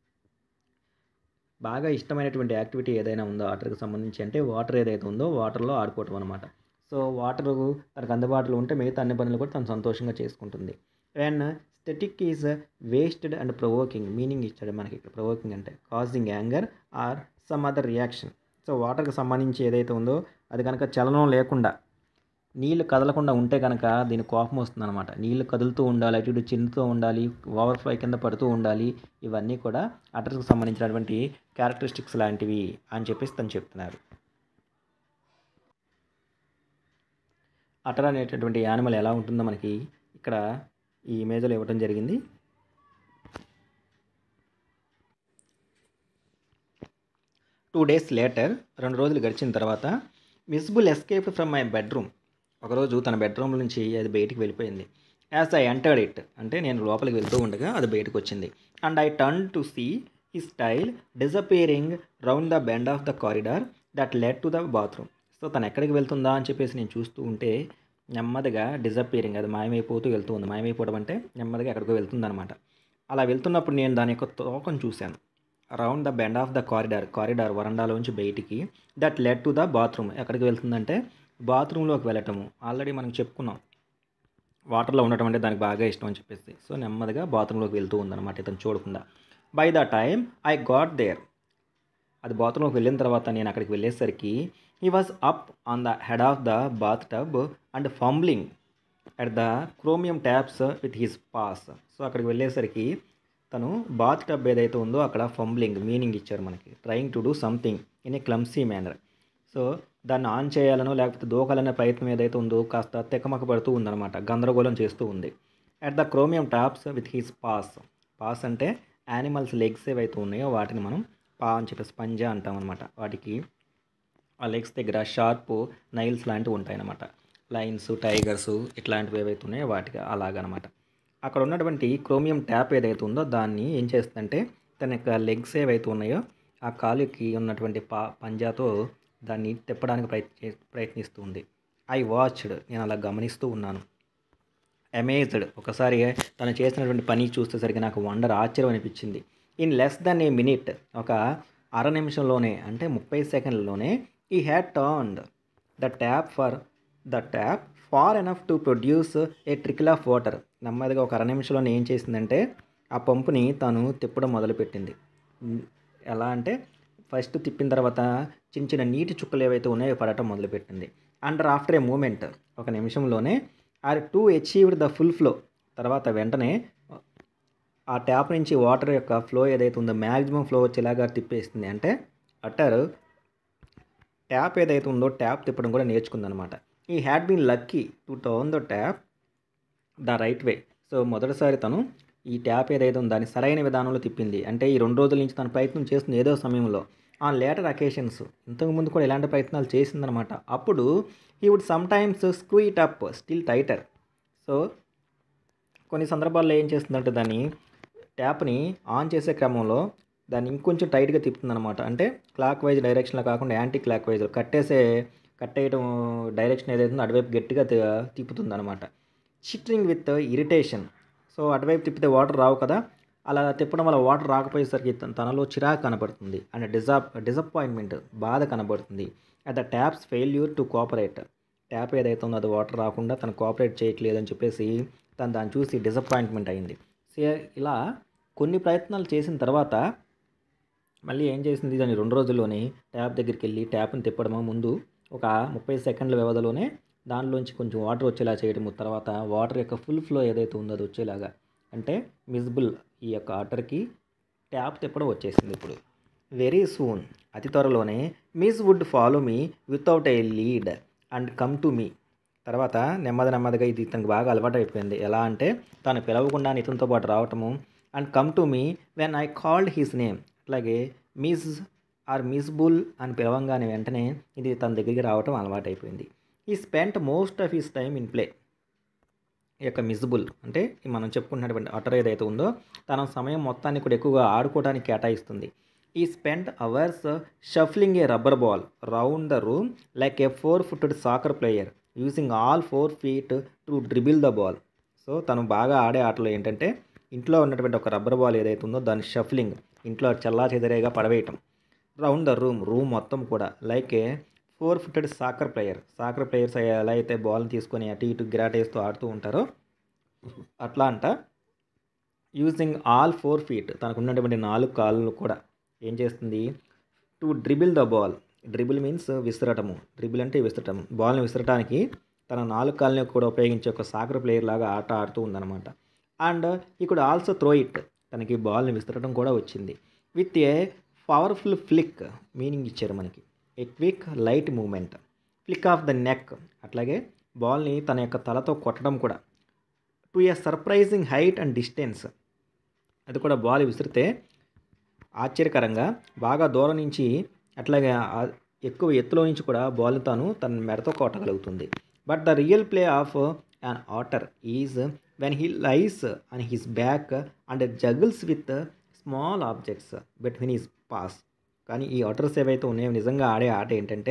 A: బాగా ఇష్టమైనటువంటి activity ఏదైనా ఉందో వాటర్కి సంబంధించి అంటే వాటర్ ఏదైతే ఉందో వాటర్లో ఆడుకోవటం అనమాట సో వాటర్ తనకు అందుబాటులో ఉంటే మిగతా అన్ని పనులు కూడా తను సంతోషంగా చేసుకుంటుంది and static is wasted and provoking meaning ఇచ్చాడు మనకి ఇక్కడ ప్రొవోకింగ్ అంటే causing anger or some other reaction so వాటర్కి సంబంధించి ఏదైతే ఉందో అది కనుక చలనం లేకుండా నీళ్ళు కదలకుండా ఉంటే కనుక దీని కోపం వస్తుంది అనమాట నీళ్ళు కదులుతూ ఉండాలి అటు ఇటు చిందుతూ ఉండాలి ఓవర్ఫ్లో కింద పడుతూ ఉండాలి ఇవన్నీ కూడా అటర్స్కి సంబంధించినటువంటి క్యారెక్టరిస్టిక్స్ లాంటివి అని చెప్పేసి తను చెప్తున్నారు అటర్ అనేటటువంటి యానిమల్ ఎలా ఉంటుందో మనకి ఇక్కడ ఈ ఇమేజ్లో ఇవ్వటం జరిగింది టూ డేస్ లేటర్ రెండు రోజులు గడిచిన తర్వాత Mijbil escape from my bedroom ఒకరోజు తన బెడ్రూమ్ నుంచి అది బయటికి వెళ్ళిపోయింది యాజ్ ఐ ఎంటర్డ్ ఇట్ అంటే నేను లోపలికి వెళ్తూ ఉండగా అది బయటకు వచ్చింది and I turn to see his tail disappearing round the bend of the corridor that led to the bathroom so తను ఎక్కడికి వెళ్తుందా అని చెప్పేసి నేను చూస్తూ ఉంటే నెమ్మదిగా డిసపియరింగ్ అది మాయమైపోతూ వెళ్తూ ఉంది మాయమైపోవడం అంటే నెమ్మదిగా ఎక్కడికో వెళ్తుందన్నమాట అలా వెళ్తున్నప్పుడు నేను దాని యొక్క తోకను చూశాను around the bend of the corridor corridor వరండాలోంచి బయటికి that led to the bathroom ఎక్కడికి వెళ్తుందంటే బాత్రూంలోకి వెళ్ళటము ఆల్రెడీ మనం చెప్పుకున్నాం వాటర్లో ఉండటం అంటే దానికి బాగా ఇష్టం అని చెప్పేసి సో నెమ్మదిగా బాత్రూంలోకి వెళ్తూ ఉందన్నమాట ఇతను చూడకుండా by the time I got there అది బాత్రూంలోకి వెళ్ళిన తర్వాత నేను అక్కడికి వెళ్ళేసరికి he was up on the head of the bathtub and fumbling at the chromium taps with his paws so అక్కడికి వెళ్ళేసరికి తను బాత్ టబ్ ఏదైతే ఉందో అక్కడ ఫంబ్లింగ్ మీనింగ్ ఇచ్చారు మనకి trying to do something in a clumsy manner so దాన్ని on చేయాలనో లేకపోతే దూకాలనే ప్రయత్నం ఏదైతే ఉందో కాస్త తెక్కమక్క పడుతూ ఉందన్నమాట గందరగోళం చేస్తూ ఉంది at the chromium taps with his paws paws అంటే యానిమల్స్ లెగ్స్ ఏవైతే ఉన్నాయో వాటిని మనం పా అని చెప్పేసి పంజా అంటాం అనమాట వాటికి ఆ లెగ్స్ దగ్గర షార్ప్ నైల్స్ లాంటివి ఉంటాయన్నమాట లైన్స్ టైగర్స్ ఇట్లాంటివి ఏవైతే ఉన్నాయో వాటికి అలాగనమాట అక్కడ ఉన్నటువంటి క్రోమియం ట్యాప్ ఏదైతే ఉందో దాన్ని ఏం చేస్తుందంటే తన యొక్క లెగ్స్ ఏవైతే ఉన్నాయో ఆ కాలుకి ఉన్నటువంటి పా పంజాతో దాన్ని తిప్పడానికి ప్రయత్ని ప్రయత్నిస్తుంది ఐ వాచ్డ్ నేను అలా గమనిస్తూ ఉన్నాను అమేజ్డ్ ఒకసారి తను చేసినటువంటి పని చూసేసరికి నాకు వండర్ ఆశ్చర్యం అనిపించింది in less than a minute ఒక అర నిమిషంలోనే అంటే ముప్పై సెకండ్లలోనే he had turned the tap for the tap far enough to produce a trickle of water నెమ్మదిగా ఒక అర నిమిషంలోనే ఏం చేసిందంటే ఆ పంపుని తను తిప్పడం మొదలుపెట్టింది ఉమ్, ఎలా అంటే ఫస్ట్ తిప్పిన తర్వాత చిన్న చిన్న నీటి చుక్కలు ఏవైతే ఉన్నాయో పడటం మొదలుపెట్టింది అండ్ ఆఫ్టర్ ఏ మూమెంట్ ఒక నిమిషంలోనే or two achieved the full flow తర్వాత వెంటనే ఆ ట్యాప్ నుంచి వాటర్ యొక్క ఫ్లో ఏదైతే ఉందో మ్యాక్సిమం ఫ్లో వచ్చేలాగా తిప్పేస్తుంది అంటే అటర్ ట్యాప్ ఏదైతే ఉందో ట్యాప్ తిప్పడం కూడా నేర్చుకుందనమాట he had been lucky to turn the tap the right way so మొదటిసారి తను ఈ ట్యాప్ ఏదైతే ఉందో దాన్ని సరైన విధానంలో తిప్పింది అంటే ఈ రెండు రోజుల నుంచి తను ప్రయత్నం చేస్తుంది ఏదో సమయంలో ఆ లేటర్ అకేషన్స్ ఇంతకుముందు కూడా ఇలాంటి ప్రయత్నాలు చేసిందనమాట అప్పుడు he would sometimes screw it up still tighter so కొన్ని సందర్భాల్లో ఏం చేస్తుందంటే దాన్ని ట్యాప్ని ఆన్ చేసే క్రమంలో దాన్ని ఇంకొంచెం టైట్గా తిప్పుతుందన్నమాట అంటే క్లాక్ వైజ్ డైరెక్షన్లో కాకుండా యాంటీ క్లాక్ వైజ్ కట్టేసే కట్టేయడం డైరెక్షన్ ఏదైతే ఉందో అటువైపు గట్టిగా తిప్పుతుంది అనమాట షిట్రింగ్ విత్ ఇరిటేషన్ సో అటువైపు తిప్పితే వాటర్ రావు కదా అలా తిప్పడం వల్ల వాటర్ రాకపోయేసరికి తన- తనలో చిరాకు కనబడుతుంది అండ్ డిజాప్ డిసప్పాయింట్మెంట్ బాధ కనబడుతుంది at the taps failure to cooperate tap ఏదైతే ఉందో అది వాటర్ రాకుండా తను కోఆపరేట్ చేయట్లేదు అని చెప్పేసి తను దాన్ని చూసి డిసప్పాయింట్మెంట్ అయింది సో ఇలా కొన్ని ప్రయత్నాలు చేసిన తర్వాత మళ్ళీ ఏం చేసింది దాని రెండు రోజుల్లోనే ట్యాప్ దగ్గరికి వెళ్ళి ట్యాప్ని తిప్పడము ముందు ఒక ముప్పై సెకండ్ల వ్యవధిలోనే దానిలోంచి కొంచెం వాటర్ వచ్చేలా చేయడము తర్వాత వాటర్ యొక్క ఫుల్ ఫ్లో ఏదైతే ఉందో అది వచ్చేలాగా అంటే మిజిబుల్ ఈ యొక్క ఆటర్కి ట్యాప్ తిప్పడం వచ్చేసింది ఇప్పుడు వెరీ సూన్ అతి త్వరలోనే Mij would follow me without a lead and come to me తర్వాత నెమ్మది నెమ్మదిగా ఇది ఇతనికి బాగా అలవాటు అయిపోయింది ఎలా అంటే తను పిలవకుండా ఇతనితో పాటు రావటము and come to me when I called his name అట్లాగే మిస్ ఆర్ మిస్బుల్ అని పిలవంగానే వెంటనే ఇది తన దగ్గరికి రావటం అలవాటు అయిపోయింది he spent most of his time in play ఈ యొక్క మిజబుల్ అంటే ఈ మనం చెప్పుకున్నటువంటి అటర్ ఏదైతే ఉందో తన సమయం మొత్తాన్ని కూడా ఎక్కువగా ఆడుకోవడానికి కేటాయిస్తుంది he spend hours shuffling a rubber ball round the room like a four footed soccer player using all four feet to dribble the ball so తను బాగా ఆడే ఆటలో ఏంటంటే ఇంట్లో ఉన్నటువంటి ఒక రబ్బర్ బాల్ ఏదైతే ఉందో దాని షఫ్లింగ్ ఇంట్లో చల్లా చెదరేగా పడవేయటం రౌండ్ ద రూమ్ రూమ్ మొత్తం కూడా like a four footed soccer player soccer players ఎలా అయితే బాల్ తీసుకొని అటు ఇటు గిరాటేస్తూ ఆడుతూ ఉంటారో అట్లా అంట యూజింగ్ ఆల్ ఫోర్ ఫీట్ తనకు ఉన్నటువంటి నాలుగు కాళ్ళు కూడా ఏం చేస్తుంది to dribble the ball dribble means విసరటము డ్రిబుల్ అంటే విసరటం బాల్ని విసరటానికి తన నాలుగు కాళ్ళని కూడా ఉపయోగించే ఒక సాకర్ ప్లేయర్ లాగా ఆట ఆడుతూ ఉందన్నమాట అండ్ ఈ కుడ్ ఆల్సో త్రో ఇట్ తనకి బాల్ని విసరటం కూడా వచ్చింది with a powerful flick meaning ఇచ్చారు మనకి a quick light moment flick of the neck అట్లాగే బాల్ని తన యొక్క తలతో కొట్టడం కూడా to a surprising height and distance అది కూడా బాల్ విసిరితే ఆశ్చర్యకరంగా బాగా దూరం నుంచి అట్లాగే ఆ- ఎక్కువ ఎత్తులో నుంచి కూడా బాల్ తాను తన మెడతో కొట్టగలుగుతుంది but the real play of an otter is when he lies on his back and juggles with small objects between his paws కానీ ఈ ఆటర్స్ ఏవైతే ఉన్నాయో నిజంగా ఆడే ఆట ఏంటంటే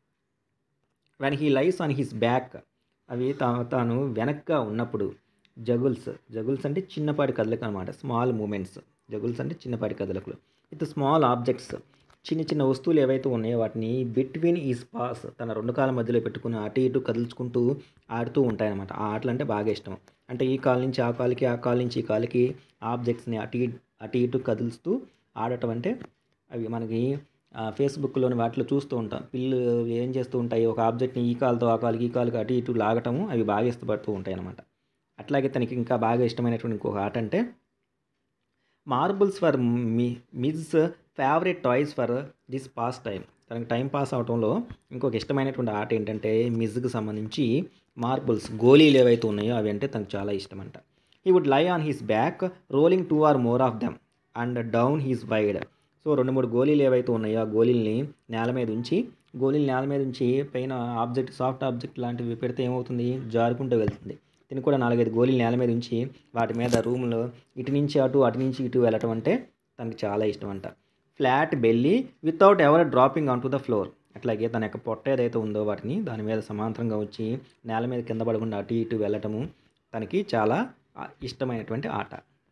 A: when he lies on his back అవి తా- తాను వెనక్గా ఉన్నప్పుడు జగుల్స్ జగుల్స్ అంటే చిన్నపాటి కదలిక అనమాట స్మాల్ మూమెంట్స్ జగుల్స్ అంటే చిన్నపాటి కదలికలు విత్ స్మాల్ ఆబ్జెక్ట్స్ చిన్న చిన్న వస్తువులు ఏవైతే ఉన్నాయో వాటిని బిట్వీన్ ఈజ్ పాస్ తన రెండు కాళ్ళ మధ్యలో పెట్టుకుని అటు ఇటు కదుల్చుకుంటూ ఆడుతూ ఉంటాయన్నమాట ఆ ఆటలు అంటే బాగా ఇష్టం అంటే ఈ కాలు నుంచి ఆ కాలుకి ఆ కాలు నుంచి ఈ కాలుకి ఆబ్జెక్ట్స్ని అటు ఇటు అటు ఇటు కదులుస్తూ ఆడటం అంటే అవి మనకి ఆ, ఫేస్బుక్లోని వాటిలో చూస్తూ ఉంటాం పిల్లు ఏం చేస్తూ ఉంటాయి ఒక ఆబ్జెక్ట్ని ఈ కాలుతో ఆ కాలుకి ఈ కాలుకి అటు ఇటు లాగటము అవి బాగా ఇష్టపడుతూ ఉంటాయి అన్నమాట అట్లాగే తనకి ఇంకా బాగా ఇష్టమైనటువంటి ఇంకొక ఆట అంటే marbles for me Mij favourite toys for this pastime తనకి టైం పాస్ అవటంలో ఇంకొక ఇష్టమైనటువంటి ఆట ఏంటంటే మిజ్కి సంబంధించి మార్బుల్స్ గోళీలు ఏవైతే ఉన్నాయో అవి అంటే తనకు చాలా ఇష్టం అంట he would lie on his back rolling two or more of them and down his wide so రెండు మూడు గోళీలు ఏవైతే ఉన్నాయో ఆ గోళీల్ని నేల మీద ఉంచి గోళీలు నేల మీద ఉంచి పైన ఆబ్జెక్ట్ సాఫ్ట్ ఆబ్జెక్ట్ లాంటివి పెడితే ఏమవుతుంది జారుకుంటూ వెళ్తుంది దీన్ని కూడా నాలుగైదు గోళీలు నేల మీద ఉంచి వాటి మీద రూమ్లో ఇటు నుంచి అటు అటు నుంచి ఇటు వెళ్ళటం అంటే తనకి చాలా ఇష్టం అంట flat belly without ever dropping on to the floor అట్లాగే తన యొక్క పొట్ట ఏదైతే ఉందో వాటిని దాని మీద సమాంతరంగా వచ్చి నేల మీద కింద పడకుండా అటు ఇటు వెళ్ళటము తనకి చాలా ఆ, ఇష్టమైనటువంటి ఆట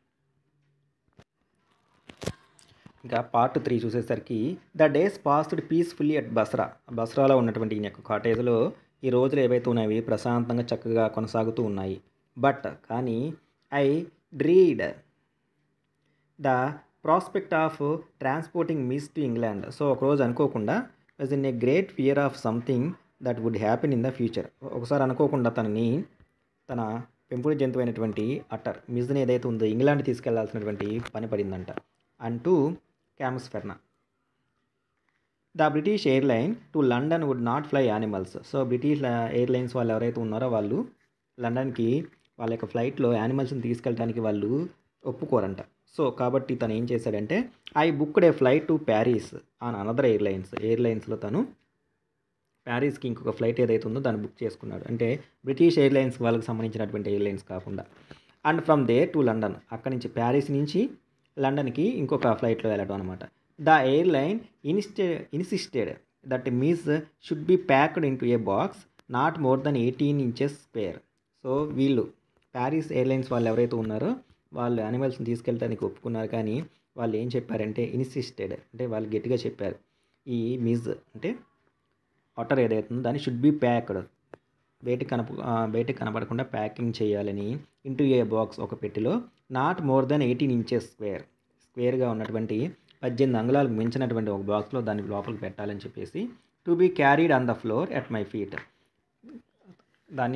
A: ఇంకా పార్ట్ త్రీ చూసేసరికి the days passed peacefully at Basra బస్రాలో ఉన్నటువంటి ఈ యొక్క కాటేజ్లో ఈ రోజులు ఏవైతే ఉన్నాయో ప్రశాంతంగా చక్కగా కొనసాగుతూ ఉన్నాయి బట్ కానీ I dreaded the prospect of transporting Mij to England so ఒకరోజు అనుకోకుండా was in a great fear of something that would happen in the future ఒకసారి అనుకోకుండా తనని తన పెంపుడు జంతువైనటువంటి అటర్ మిజ్ని ఏదైతే ఉందో ఇంగ్లాండ్ తీసుకెళ్లాల్సినటువంటి పని పడిందంట అంటూ క్యామ్స్ ఫెర్నా the British airline to London would not fly animals so British airlines వాళ్ళు ఎవరైతే ఉన్నారో వాళ్ళు లండన్కి వాళ్ళ యొక్క ఫ్లైట్లో యానిమల్స్ని తీసుకెళ్ళడానికి వాళ్ళు ఒప్పుకోరంట సో కాబట్టి తను ఏం చేశాడంటే I booked a flight to Paris on another airlines ఎయిర్లైన్స్లో తను ప్యారిస్కి ఇంకొక ఫ్లైట్ ఏదైతే ఉందో దాన్ని బుక్ చేసుకున్నాడు అంటే బ్రిటిష్ ఎయిర్లైన్స్ వాళ్ళకి సంబంధించినటువంటి ఎయిర్లైన్స్ కాకుండా and from there to London అక్కడి నుంచి ప్యారిస్ నుంచి లండన్కి ఇంకొక ఫ్లైట్లో వెళ్ళడం అనమాట the airline insist insisted that Mij should be packed in to a box not more than eighteen inches square so వీళ్ళు ప్యారిస్ ఎయిర్లైన్స్ వాళ్ళు ఎవరైతే ఉన్నారో వాళ్ళు యానిమల్స్ని తీసుకెళ్ళడానికి ఒప్పుకున్నారు కానీ వాళ్ళు ఏం చెప్పారంటే ఇన్సిస్టెడ్ అంటే వాళ్ళు గట్టిగా చెప్పారు ఈ మిజ్ అంటే వాటర్ ఏదైతే ఉందో దాన్ని షుడ్ బి ప్యాక్డ్ బయటికి కనప ఆ, బయటికి కనపడకుండా ప్యాకింగ్ చేయాలని ఇంటూ ఏ బాక్స్ ఒక పెట్టెలో not more than eighteen inches square స్క్వేర్గా ఉన్నటువంటి పద్దెనిమిది అంగుళాలకు మించినటువంటి ఒక బాక్స్లో దాన్ని లోపలికి పెట్టాలని చెప్పేసి to be carried on the floor at my feet దాన్ని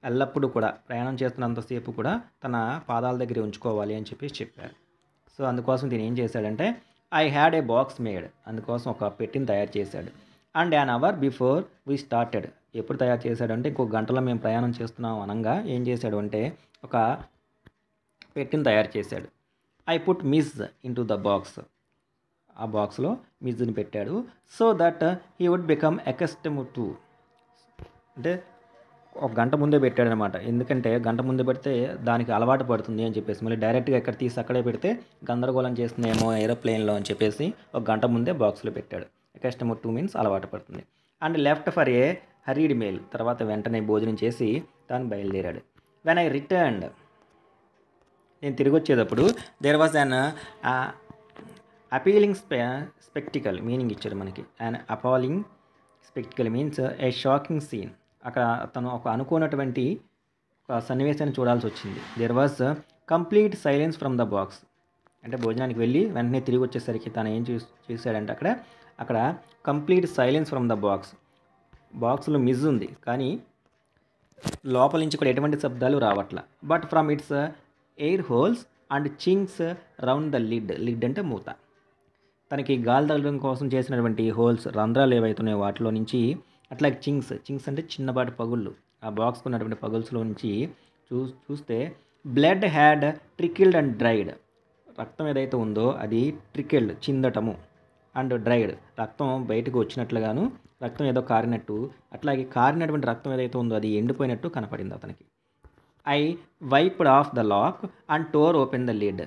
A: ఎల్లప్పుడూ కూడా ప్రయాణం చేస్తున్నంతసేపు కూడా తన పాదాల దగ్గర ఉంచుకోవాలి అని చెప్పేసి చెప్పారు సో అందుకోసం దీని ఏం చేశాడంటే I had a box made అందుకోసం ఒక పెట్టిని తయారు చేశాడు and an hour before we started ఎప్పుడు తయారు చేశాడు అంటే ఇంకో గంటలో మేము ప్రయాణం చేస్తున్నాం అనగా ఏం చేశాడు అంటే ఒక పెట్టిని తయారు చేశాడు I put Mij in the box ఆ బాక్స్లో మిజ్ని పెట్టాడు so that he would become accustomed to అంటే ఒక గంట ముందే పెట్టాడనమాట ఎందుకంటే గంట ముందే పెడితే దానికి అలవాటు పడుతుంది అని చెప్పేసి మళ్ళీ డైరెక్ట్గా ఎక్కడ తీసి అక్కడే పెడితే గందరగోళం చేస్తుందేమో ఏరోప్లేన్లో అని చెప్పేసి ఒక గంట ముందే బాక్స్లో పెట్టాడు కస్టమర్ టూ మీన్స్ అలవాటు పడుతుంది and left for a hurried meal తర్వాత వెంటనే భోజనం చేసి తాను బయలుదేరాడు వెన్ ఐ రిటర్న్డ్ నేను తిరిగి వచ్చేటప్పుడు దేర్ వాజ్ అన్ అపీలింగ్ స్పె స్పెక్టికల్ మీనింగ్ ఇచ్చాడు మనకి and appalling spectacle means a shocking scene అక్కడ తను ఒక అనుకున్నటువంటి ఒక సన్నివేశాన్ని చూడాల్సి వచ్చింది there was complete silence from the box అంటే భోజనానికి వెళ్ళి వెంటనే తిరిగి వచ్చేసరికి తను ఏం చూ చూశాడంటే అక్కడ అక్కడ complete silence from the box బాక్స్లో మిజ్ ఉంది కానీ లోపల నుంచి కూడా ఎటువంటి శబ్దాలు రావట్ల but from its air holes and chinks round the lid lid అంటే మూత తనకి గాలి తగలడం కోసం చేసినటువంటి హోల్స్ రంధ్రాలు ఏవైతున్నాయో వాటిలో నుంచి అట్లాగే చింగ్స్ చింగ్స్ అంటే చిన్నపాటి పగుళ్ళు ఆ బాక్స్కి ఉన్నటువంటి పగుల్స్లో నుంచి చూ చూస్తే blood had trickled and dried రక్తం ఏదైతే ఉందో అది ట్రికిల్డ్ చిందటము అండ్ డ్రైడ్ రక్తం బయటకు వచ్చినట్లుగాను రక్తం ఏదో కారినట్టు అట్లాగే కారినటువంటి రక్తం ఏదైతే ఉందో అది ఎండిపోయినట్టు కనపడింది అతనికి I wiped off the lock and tore open the lid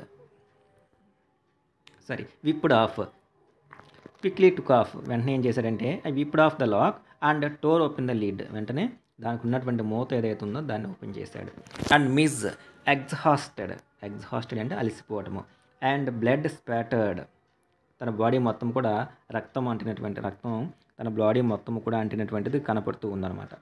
A: sorry whipped off quickly took off వెంటనే ఏం చేశాడంటే I whipped off the lock and tore open the lid వెంటనే దానికి ఉన్నటువంటి మూత ఏదైతే ఉందో దాన్ని ఓపెన్ చేశాడు అండ్ మిస్ ఎగ్జాస్టెడ్ ఎగ్జాస్టెడ్ అంటే అలసిపోవటము అండ్ బ్లడ్ స్పాటర్డ్ తన బాడీ మొత్తం కూడా రక్తం అంటినటువంటి రక్తం తన బాడీ మొత్తం కూడా అంటినటువంటిది కనపడుతూ ఉందన్నమాట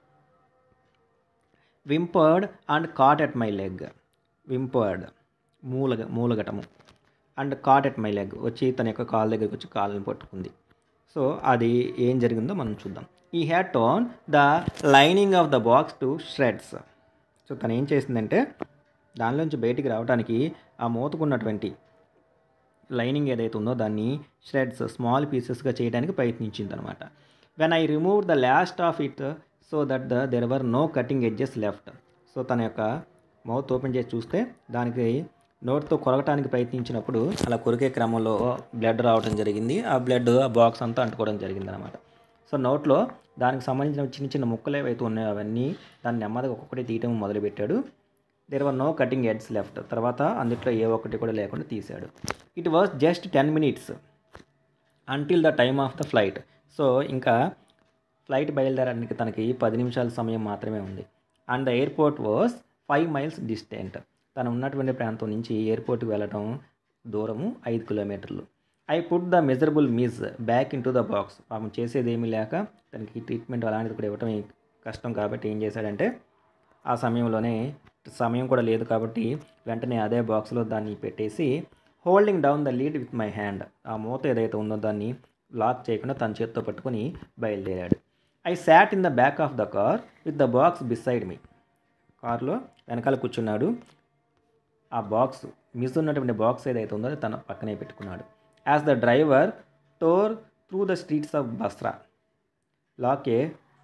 A: whimpered and caught at my leg whimpered మూలగ మూలగటము and caught at my leg వచ్చి తన యొక్క కాల్ దగ్గరికి వచ్చి కాళ్ళని పట్టుకుంది సో అది ఏం జరిగిందో మనం చూద్దాం he had torn the lining of the box to shreds so తను ఏం చేసిందంటే దానిలోంచి బయటికి రావడానికి ఆ మూతకున్నటువంటి లైనింగ్ ఏదైతే ఉందో దాన్ని ష్రెడ్స్ స్మాల్ పీసెస్గా చేయడానికి ప్రయత్నించింది అనమాట when I remove the last of it so that the there were no cutting edges left so తన యొక్క మౌత్ ఓపెన్ చేసి చూస్తే దానికి నోట్తో కొరగటానికి ప్రయత్నించినప్పుడు అలా కొరికే క్రమంలో బ్లడ్ రావడం జరిగింది ఆ బ్లడ్ ఆ బాక్స్ అంతా అంటుకోవడం జరిగింది అనమాట సో నోట్లో దానికి సంబంధించిన చిన్న చిన్న ముక్కలు ఏవైతే ఉన్నాయో అవన్నీ దాన్ని నెమ్మదిగా ఒక్కొక్కటి తీయటం మొదలుపెట్టాడు there were no cutting edges left తర్వాత అందుట్లో ఏ ఒక్కటి కూడా లేకుండా తీశాడు it was just ten minutes until the time of the flight so ఇంకా ఫ్లైట్ బయలుదేరడానికి తనకి పది నిమిషాల సమయం మాత్రమే ఉంది and the airport was five miles distant తను ఉన్నటువంటి ప్రాంతం నుంచి ఎయిర్పోర్ట్కి వెళ్ళడం దూరము ఐదు కిలోమీటర్లు I put the miserable Mij back into the box పాపం చేసేది ఏమీ లేక తనకి ట్రీట్మెంట్ అలాంటిది కూడా ఇవ్వటం కష్టం కాబట్టి ఏం చేశాడంటే ఆ సమయంలోనే సమయం కూడా లేదు కాబట్టి వెంటనే అదే బాక్స్లో దాన్ని పెట్టేసి holding down the lid with my hand ఆ మూత ఏదైతే ఉందో దాన్ని లాక్ చేయకుండా తన చేత్తో పట్టుకొని బయలుదేరాడు I sat in the back of the car with the box beside me కార్లో వెనకాల కూర్చున్నాడు ఆ బాక్స్ మిస్ ఉన్నటువంటి బాక్స్ ఏదైతే ఉందో అది తన పక్కనే పెట్టుకున్నాడు as the driver tore through the streets of Basra like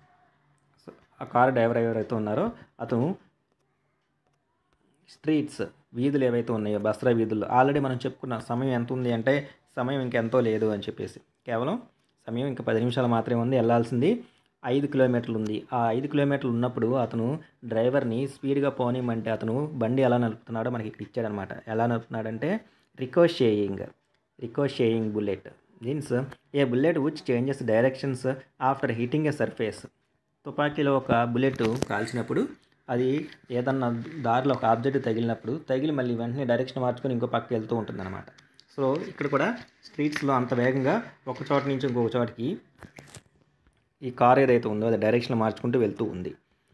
A: ఆ కార్ డ్రైవర్ ఎవరైతే ఉన్నారో అతను స్ట్రీట్స్ వీధులు ఏవైతే ఉన్నాయో బస్రా వీధుల్లో ఆల్రెడీ మనం చెప్పుకున్న సమయం ఎంత ఉంది అంటే సమయం ఇంకెంతో లేదు అని చెప్పేసి కేవలం సమయం ఇంకా పది నిమిషాలు మాత్రమే ఉంది వెళ్ళాల్సింది ఐదు కిలోమీటర్లు ఉంది ఆ ఐదు కిలోమీటర్లు ఉన్నప్పుడు అతను డ్రైవర్ని స్పీడ్గా పోనీయమంటే అతను బండి ఎలా నడుపుతున్నాడో మనకి ఇక్కడ ఇచ్చాడనమాట ఎలా నడుపుతున్నాడంటే ricocheting ricocheting bullet means a bullet which changes directions after hitting a surface తుపాకీలో ఒక బుల్లెట్ కాల్చినప్పుడు అది ఏదన్నా దారిలో ఒక ఆబ్జెక్ట్ తగిలినప్పుడు తగిలి మళ్ళీ వెంటనే డైరెక్షన్ మార్చుకొని ఇంకో పక్కకి వెళ్తూ ఉంటుందన్నమాట సో ఇక్కడ కూడా స్ట్రీట్స్లో అంత వేగంగా ఒక చోట నుంచి ఇంకొక చోటకి ఈ కార్ ఏదైతే ఉందో అది డైరెక్షన్ మార్చుకుంటూ వెళ్తూ ఉంది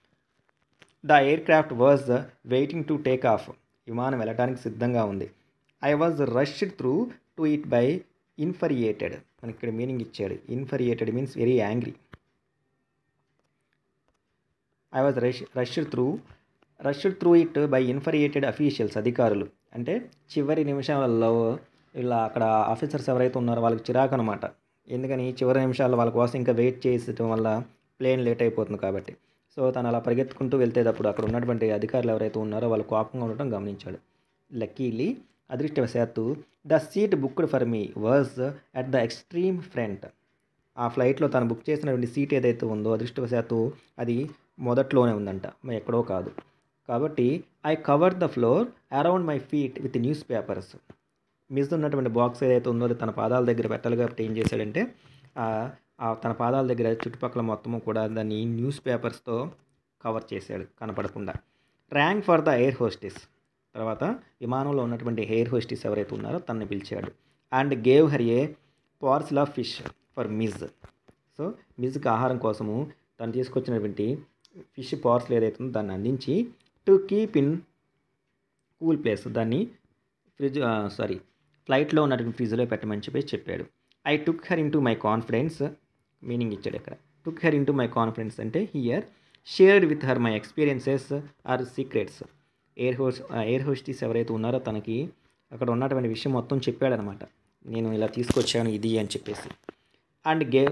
A: the aircraft was waiting to take off విమానం వెళ్ళడానికి సిద్ధంగా ఉంది I was rushed through to it by infuriated మనకి ఇక్కడ మీనింగ్ ఇచ్చాడు infuriated means very angry I was rush rushed through rushed through it by infuriated officials అధికారులు అంటే చివరి నిమిషాలలో ఇలా అక్కడ ఆఫీసర్స్ ఎవరైతే ఉన్నారో వాళ్ళకి చిరాకు అనమాట ఎందుకని చివరి నిమిషాల్లో వాళ్ళ కోసం ఇంకా వెయిట్ చేసడం వల్ల ప్లేన్ లేట్ అయిపోతుంది కాబట్టి సో తను అలా పరిగెత్తుకుంటూ వెళ్తేటప్పుడు అక్కడ ఉన్నటువంటి అధికారులు ఎవరైతే ఉన్నారో వాళ్ళు కోపంగా ఉండటం గమనించాడు లక్కీలీ అదృష్టవశాత్తు the seat booked for me was at the extreme front ఆ ఫ్లైట్లో తను బుక్ చేసినటువంటి సీట్ ఏదైతే ఉందో అదృష్టవశాత్తు అది మొదట్లోనే ఉందంట మరి ఎక్కడో కాదు కాబట్టి I cover the floor around my feet with newspapers Mij ఉన్నటువంటి బాక్స్ ఏదైతే ఉందో అది తన పాదాల దగ్గర పెట్టాలి కాబట్టి ఏం చేశాడంటే ఆ- ఆ తన పాదాల దగ్గర చుట్టుపక్కల మొత్తము కూడా దాన్ని న్యూస్ పేపర్స్తో కవర్ చేశాడు కనపడకుండా rang for the air hostess తర్వాత విమానంలో ఉన్నటువంటి ఎయిర్ హోస్టెస్ ఎవరైతే ఉన్నారో తనని పిలిచాడు and gave her a parcel of fish for Mij so మిజ్కి ఆహారం కోసము తను తీసుకొచ్చినటువంటి ఫిష్ పార్సల్ ఏదైతే ఉందో దాన్ని అందించి to keep in cool place దాన్ని ఫ్రిడ్జ్ సారీ ఫ్లైట్లో ఉన్నటువంటి ఫ్రిడ్జ్లో పెట్టమని చెప్పేసి చెప్పాడు I took her into my confidence meaning ఇచ్చాడు ఇక్కడ took her into my confidence అంటే here shared with her my experiences or secrets air host air hostess ఎవరైతే ఉన్నారో తనకి అక్కడ ఉన్నటువంటి విషయం మొత్తం చెప్పాడనమాట నేను ఇలా తీసుకొచ్చాను ఇది అని చెప్పేసి and gave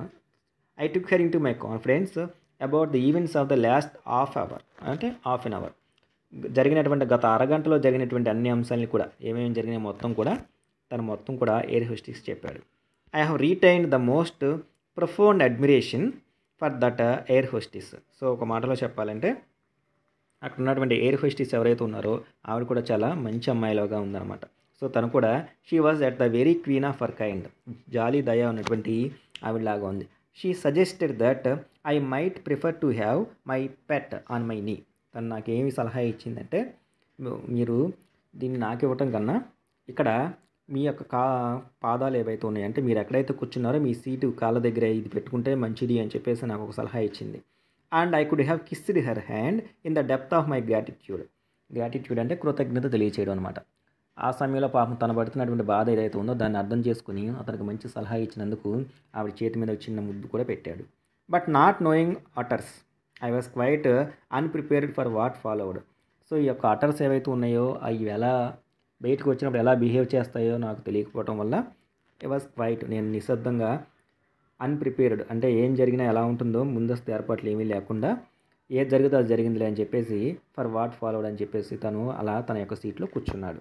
A: I took her into my confidence about the events of the last half hour అంటే హాఫ్ అన్ అవర్ జరిగినటువంటి గత అరగంటలో జరిగినటువంటి అన్ని అంశాలని కూడా ఏమేమి జరిగినాయి మొత్తం కూడా తను మొత్తం కూడా ఎయిర్ హోస్టిస్ చెప్పాడు I have retain the most profound admiration for that air hostess so ఒక మాటలో చెప్పాలంటే అక్కడ ఉన్నటువంటి ఎయిర్ హోస్టిస్ ఎవరైతే ఉన్నారో ఆవిడ కూడా చాలా మంచి అమ్మాయిలాగా ఉందన్నమాట సో తను కూడా she was at the very queen of her kind జాలీ దయా ఉన్నటువంటి ఆవిడలాగా ఉంది she suggested that I might prefer to have my pet on my knee తను నాకు ఏమి సలహా ఇచ్చిందంటే "మీ- మీరు దీన్ని నాకు ఇవ్వటం కన్నా ఇక్కడ మీ యొక్క కా పాదాలు ఏవైతే ఉన్నాయో అంటే మీరు ఎక్కడైతే కూర్చున్నారో మీ సీటు కాళ్ళ దగ్గర ఇది పెట్టుకుంటే మంచిది అని చెప్పేసి నాకు ఒక సలహా ఇచ్చింది and I could have kissed her hand in the depth of my gratitude gratitude అంటే కృతజ్ఞత తెలియచేయడం అనమాట ఆ సమయంలో పాపం తన పడుతున్నటువంటి బాధ ఏదైతే ఉందో దాన్ని అర్థం చేసుకుని అతనికి మంచి సలహా ఇచ్చినందుకు ఆవిడ చేతి మీద ఒక చిన్న ముద్దు కూడా పెట్టాడు but not knowing otters I was quite unprepared for what followed so ఈ యొక్క అటర్స్ ఏవైతే ఉన్నాయో అవి ఎలా బయటకు వచ్చినప్పుడు ఎలా బిహేవ్ చేస్తాయో నాకు తెలియకపోవటం వల్ల ఐ వాస్ క్వైట్ నేను నిశ్శబ్దంగా అన్ప్రిపేర్డ్ అంటే ఏం జరిగినా ఎలా ఉంటుందో ముందస్తు ఏర్పాట్లు ఏమీ లేకుండా ఏది జరిగితే అది జరిగిందిలే అని చెప్పేసి ఫర్ వాట్ ఫాలోడ్ అని చెప్పేసి తను అలా తన యొక్క సీట్లో కూర్చున్నాడు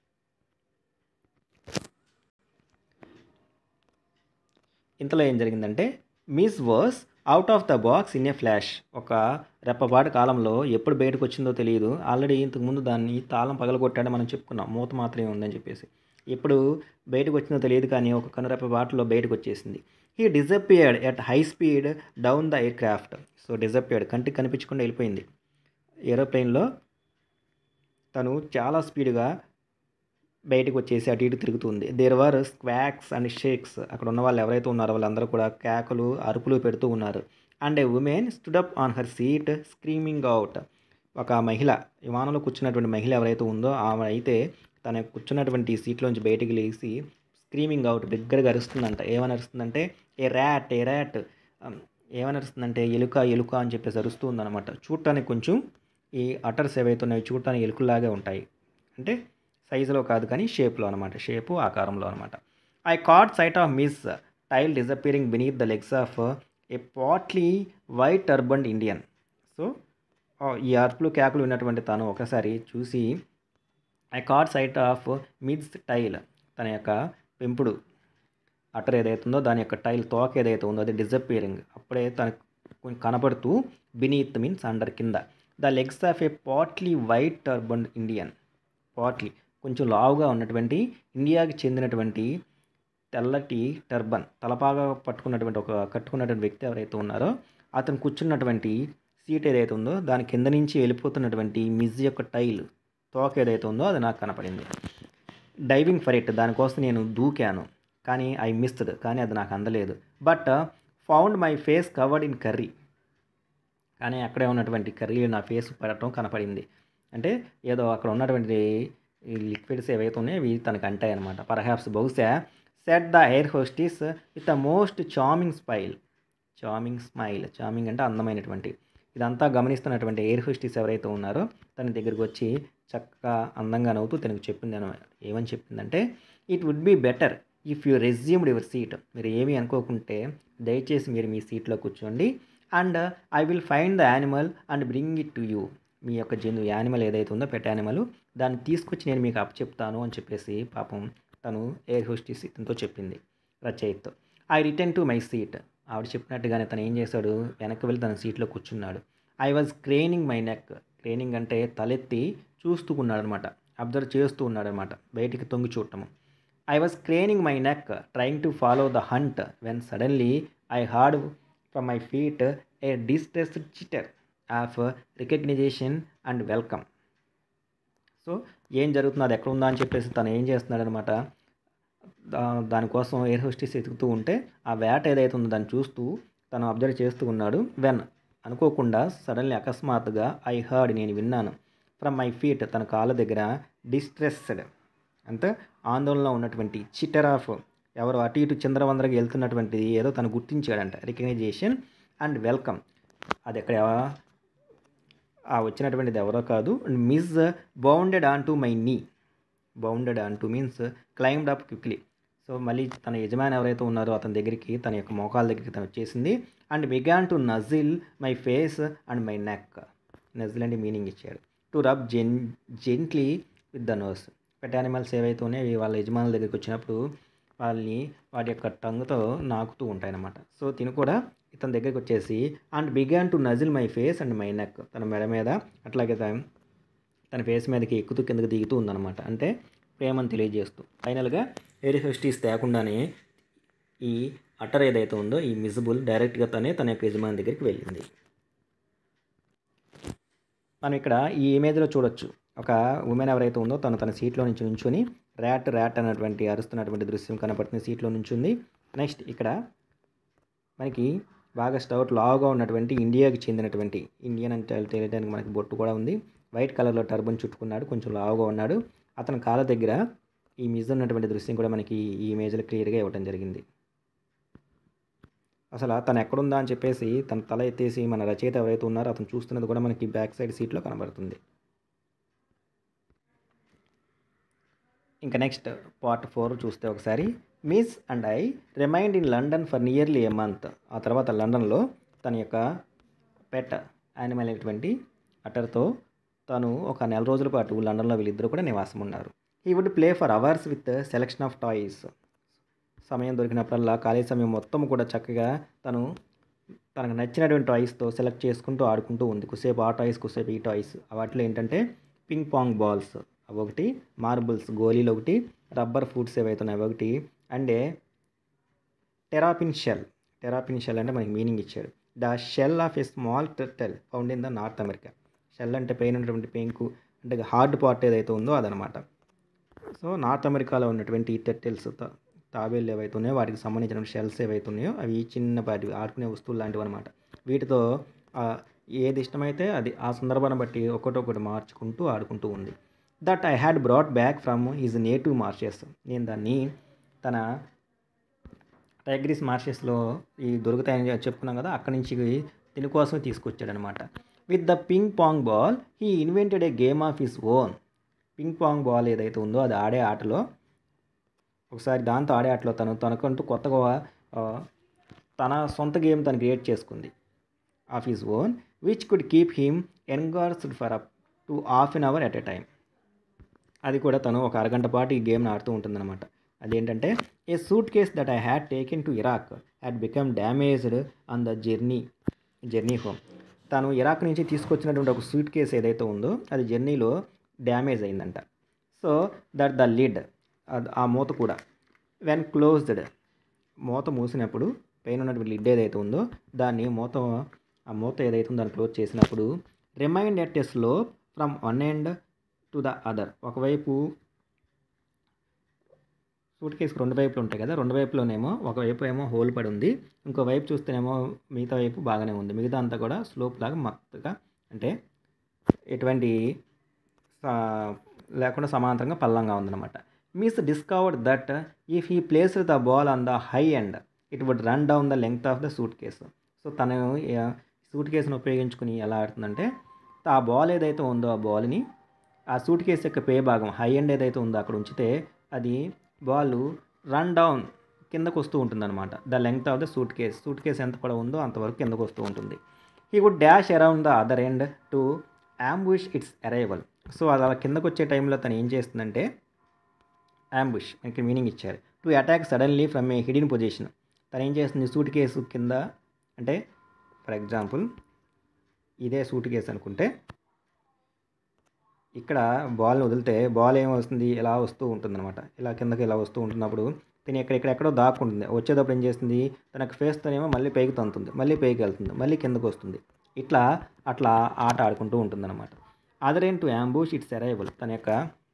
A: ఇంతలో ఏం జరిగిందంటే Mij was out of the box in a flash ఒక రెప్పపాటు కాలంలో ఎప్పుడు బయటకు వచ్చిందో తెలియదు ఆల్రెడీ ఇంతకుముందు దాన్ని తాళం పగలగొట్టాడని మనం చెప్పుకున్నాం మూత మాత్రమే ఉందని చెప్పేసి ఎప్పుడు బయటకు వచ్చిందో తెలియదు కానీ ఒక కనురెప్ప బాటలో బయటకు వచ్చేసింది he disappeared at high speed down the aircraft so disappeared కంటికి కనిపించకుండా వెళ్ళిపోయింది ఏరోప్లేన్లో తను చాలా స్పీడ్గా బయటకు వచ్చేసి అటు ఇటు తిరుగుతుంది there were squawks and shrieks అక్కడ ఉన్న వాళ్ళు ఎవరైతే ఉన్నారో వాళ్ళందరూ కూడా కేకలు అరుపులు పెడుతూ ఉన్నారు and a woman stood up on her seat screaming out ఒక మహిళ విమానంలో కూర్చున్నటువంటి మహిళ ఎవరైతే ఉందో ఆమె అయితే తన కూర్చున్నటువంటి సీట్లోంచి బయటికి లేచి స్క్రీమింగ్ అవుట్ దగ్గరగా అరుస్తుందంట ఏమని అరుస్తుందంటే ఏ ర్యాట్ ఏ ర్యాట్ ఏమని అరుస్తుందంటే ఎలుక ఎలుక అని చెప్పేసి అరుస్తూ ఉందన్నమాట చూడటానికి కొంచెం ఈ అటర్స్ ఏవైతే ఉన్నాయో చూడటానికి ఎలుకలాగే ఉంటాయి అంటే సైజులో కాదు కానీ షేప్లో అనమాట షేపు ఆకారంలో అనమాట I caught sight of Mij's tail disappearing beneath the legs of a portly white turbaned Indian so ఈ అర్పులు కేకలు విన్నటువంటి తను ఒకసారి చూసి I caught sight of Mij's tail తన యొక్క పెంపుడు అటర్ ఏదైతే ఉందో దాని యొక్క టైల్ తోక ఏదైతే ఉందో అది డిజపియరింగ్ అప్పుడే తనకు కొంచెం కనపడుతూ బినీత్ మీన్స్ అండర్ కింద the legs of a portly white turbaned Indian portly కొంచెం లావుగా ఉన్నటువంటి ఇండియాకి చెందినటువంటి తెల్లటి టర్బన్ తలపాగా పట్టుకున్నటువంటి ఒక కట్టుకున్నటువంటి వ్యక్తి ఎవరైతే ఉన్నారో అతను కూర్చున్నటువంటి సీట్ ఏదైతే ఉందో దాని కింద నుంచి వెళ్ళిపోతున్నటువంటి మిజ్ యొక్క టైల్ తోక ఏదైతే ఉందో అది నాకు కనపడింది డైవింగ్ ఫర్ ఇట్ దానికోసం నేను దూకాను కానీ ఐ మిస్డ్ కానీ అది నాకు అందలేదు but found my face covered in curry కానీ అక్కడే ఉన్నటువంటి కర్రీ నా ఫేస్ పడటం కనపడింది అంటే ఏదో అక్కడ ఉన్నటువంటి ఈ లిక్విడ్స్ ఏవైతే ఉన్నాయో ఇవి తనకు అంటాయి అనమాట పర్హాప్స్ బహుశా said the air hostess with the most charming smile charming smile charming అంటే అందమైనటువంటి ఇదంతా గమనిస్తున్నటువంటి ఎయిర్ హోస్టెస్ ఎవరైతే ఉన్నారో తన దగ్గరికి వచ్చి చక్కగా అందంగా నవ్వుతూ తనకు చెప్పింది అనమాట ఏమని చెప్పిందంటే it would be better if you resumed your seat మీరు ఏమీ అనుకోకుంటే దయచేసి మీరు మీ సీట్లో కూర్చోండి and I will find the animal and bring it to you మీ యొక్క జంతు యానిమల్ ఏదైతే ఉందో పెట్ యానిమల్ దాన్ని తీసుకొచ్చి నేను మీకు అప్పచెప్తాను అని చెప్పేసి పాపం తను ఎయిర్ హోస్టెస్ ఇతనితో చెప్పింది రచయిత్తో I return to my seat ఆవిడ చెప్పినట్టుగానే తను ఏం చేశాడు వెనక్కి వెళ్ళి తన సీట్లో కూర్చున్నాడు I was craning my neck craning అంటే తలెత్తి చూస్తూ ఉన్నాడు అనమాట అబ్జర్వ్ చేస్తూ ఉన్నాడు అనమాట బయటికి తొంగి చూడటము I was craning my neck trying to follow the hunt when suddenly I heard from my feet a distressed chitter of recognition and welcome so ఏం జరుగుతుంది అది ఎక్కడ ఉందా అని చెప్పేసి తను ఏం చేస్తున్నాడు అనమాట దానికోసం ఎయిర్ హోస్టెస్ ఎతుకుతూ ఉంటే ఆ వేట ఏదైతే ఉందో దాన్ని చూస్తూ తను అబ్జర్వ్ చేస్తూ ఉన్నాడు వెన్ అనుకోకుండా సడన్లీ అకస్మాత్తుగా ఐ హర్డ్ నేను విన్నాను ఫ్రమ్ మై ఫీట్ తన కాళ్ళ దగ్గర డిస్ట్రెస్డ్ అంటే ఆందోళనలో ఉన్నటువంటి చిటర్ ఆఫ్ ఎవరు అటు ఇటు చంద్రవందరకి వెళ్తున్నటువంటిది ఏదో తను గుర్తించాడంట రికగ్నైజేషన్ అండ్ వెల్కమ్ అది ఎక్కడ ఆ వచ్చినటువంటిది ఎవరో కాదు Mij bounded on to my knee bounded onto means climbed up quickly so మళ్ళీ తన యజమాని ఎవరైతే ఉన్నారో అతని దగ్గరికి తన యొక్క మోకాల దగ్గరికి తను వచ్చేసింది and began to nuzzle my face and my neck nuzzle అంటే మీనింగ్ ఇచ్చాడు to rub gen gently with the nose pet animals ఏవైతే ఉన్నాయో వాళ్ళ యజమానుల దగ్గరికి వచ్చినప్పుడు వాళ్ళని వాటి యొక్క టంగుతో నాకుతూ ఉంటాయన్నమాట సో తిను కూడా ఇతని దగ్గరికి వచ్చేసి and began to nuzzle my face and my neck తన మెడ మీద అట్లాగే తన ఫేస్ మీదకి ఎక్కుతూ కిందకి దిగుతూ ఉందన్నమాట అంటే ప్రేమను తెలియజేస్తూ ఫైనల్గా ఎయిర్ హోస్టీస్ తేకుండానే ఈ అటర్ ఏదైతే ఉందో ఈ మిజబుల్ డైరెక్ట్గా తనే తన యొక్క యజమాని దగ్గరికి వెళ్ళింది మనం ఇక్కడ ఈ ఇమేజ్లో చూడొచ్చు ఒక ఉమెన్ ఎవరైతే ఉందో తను తన సీట్లో నుంచి నుంచుని ర్యాట్ ర్యాట్ అన్నటువంటి అరుస్తున్నటువంటి దృశ్యం కనపడుతుంది సీట్లో నుంచుంది నెక్స్ట్ ఇక్కడ మనకి బాగా స్టౌట్ లావుగా ఉన్నటువంటి ఇండియాకి చెందినటువంటి ఇండియన్ అంటే తెలియడానికి మనకి బొట్టు కూడా ఉంది వైట్ కలర్లో టర్బన్ చుట్టుకున్నాడు కొంచెం లావుగా ఉన్నాడు అతని కాళ్ళ దగ్గర ఈ మిజ్ ఉన్నటువంటి దృశ్యం కూడా మనకి ఈ ఇమేజ్లో క్లియర్గా ఇవ్వడం జరిగింది అసలు తను ఎక్కడుందా అని చెప్పేసి తన తల ఎత్తేసి మన రచయిత ఎవరైతే ఉన్నారో అతను చూస్తున్నది కూడా మనకి బ్యాక్ సైడ్ సీట్లో కనబడుతుంది ఇంకా నెక్స్ట్ పార్ట్ ఫోర్ చూస్తే ఒకసారి Mij and I remained in London for nearly a month ఆ తర్వాత లండన్లో తన యొక్క పెట్ యానిమల్ అయినటువంటి అటర్తో తను ఒక నెల రోజుల పాటు లండన్లో వీళ్ళిద్దరూ కూడా నివాసం ఉన్నారు he would play for hours with selection of toys సమయం దొరికినప్పుడల్లా ఖాళీ సమయం మొత్తం కూడా చక్కగా తను తనకు నచ్చినటువంటి టాయ్స్తో సెలెక్ట్ చేసుకుంటూ ఆడుకుంటూ ఉంది కుసేపు ఆ టాయ్స్ కుసేపు ఈ టాయ్స్ వాటిలో ఏంటంటే పింగ్ పాంగ్ బాల్స్ అవి ఒకటి మార్బుల్స్ గోళీలు ఒకటి రబ్బర్ ఫుడ్స్ ఏవైతే ఉన్నాయో ఒకటి అండే టెరాపిన్ షెల్ టెరాపిన్ షెల్ అంటే మనకి మీనింగ్ ఇచ్చాడు the shell of a small turtle found in the North America shell అంటే పెయిన్ ఉన్నటువంటి పెంకు అంటే హార్డ్ పార్ట్ ఏదైతే ఉందో అదనమాట సో నార్త్ అమెరికాలో ఉన్నటువంటి టెట్టెల్స్ తాబేళ్ళు ఏవైతే ఉన్నాయో వాటికి సంబంధించిన షెల్స్ ఏవైతే ఉన్నాయో అవి చిన్నపాటి ఆడుకునే వస్తువులు లాంటివి అనమాట వీటితో ఏది ఇష్టమైతే అది ఆ సందర్భాన్ని బట్టి ఒకటొకటి మార్చుకుంటూ ఆడుకుంటూ ఉంది that I had brought back from his native marshes నేను దాన్ని తన టైగ్రిస్ మార్షెస్లో ఈ దొరుకుతాయని చెప్పుకున్నాం కదా అక్కడి నుంచి దీని కోసం తీసుకొచ్చాడనమాట with the ping pong ball he invented a game of his own ping pong ball ఏదైతే ఉందో అది ఆడే ఆటలో ఒకసారి దాంతో ఆడే ఆటలో తను తనకంటూ కొత్తగా తన సొంత గేమ్ తను క్రియేట్ చేసుకుంది of his own which could keep him engrossed for up to half an hour at a time అది కూడా తను ఒక అరగంట పాటు ఈ గేమ్ని ఆడుతూ ఉంటుందన్నమాట అదేంటంటే a suitcase that I had taken to Iraq had become damaged on the journey journey home తను ఇరాక్ నుంచి తీసుకొచ్చినటువంటి ఒక సూట్ కేస్ ఏదైతే ఉందో అది జర్నీలో డ్యామేజ్ అయిందంట సో దట్ ద లిడ్ ఆ మూత కూడా వెన్ క్లోజ్డ్ మూత మూసినప్పుడు పైన ఉన్నటువంటి లిడ్ ఏదైతే ఉందో దాన్ని మూత ఆ మూత ఏదైతే ఉందో దాన్ని క్లోజ్ చేసినప్పుడు remained at a slope from one end to the other ఒకవైపు సూట్ కేసుకు రెండు వైపులు ఉంటాయి కదా రెండు వైపులోనేమో ఒకవైపు ఏమో హోల్ పడి ఉంది ఇంకో వైపు చూస్తేనేమో మిగతా వైపు బాగానే ఉంది మిగతా అంతా కూడా స్లోప్ లాగా మత్తుగా అంటే ఎటువంటి లేకుండా సమాంతరంగా పల్లంగా ఉందన్నమాట Mij discovered that if he place the ball on the high end it would run down the length of the suitcase so తను సూట్ కేసును ఉపయోగించుకుని ఎలా ఆడుతుందంటే ఆ బాల్ ఏదైతే ఉందో ఆ బాల్ని ఆ సూట్ కేసు యొక్క పే భాగం హై ఎండ్ ఏదైతే ఉందో అక్కడ ఉంచితే అది బాల్ రన్ డౌన్ కిందకు వస్తూ ఉంటుంది అనమాట the length of the suitcase suitcase ఎంత పొడవు ఉందో అంతవరకు కిందకు వస్తూ ఉంటుంది he would dash around the other end to ambush its arrival so అది అలా కిందకు వచ్చే టైంలో తను ఏం చేస్తుందంటే అంబుష్ మనకి మీనింగ్ ఇచ్చారు to attack suddenly from a hidden position తను ఏం చేస్తుంది సూట్ కేసు కింద అంటే ఫర్ ఎగ్జాంపుల్ ఇదే సూట్ కేసు అనుకుంటే ఇక్కడ బాల్ని వదిలితే బాల్ ఏం వస్తుంది ఇలా వస్తూ ఉంటుందన్నమాట ఇలా కిందకి ఇలా వస్తూ ఉంటున్నప్పుడు తిని ఇక్కడ ఇక్కడ ఎక్కడో దాక్కుంటుంది వచ్చేటప్పుడు ఏం చేస్తుంది తనకు ఫేస్తోనేమో మళ్ళీ పైకి తంతుంది మళ్ళీ పైకి వెళ్తుంది మళ్ళీ కిందకు వస్తుంది ఇట్లా అట్లా ఆట ఆడుకుంటూ ఉంటుందన్నమాట అదర్ ఏం టు అంబూష్ ఇట్స్ అరైవల్ తన యొక్క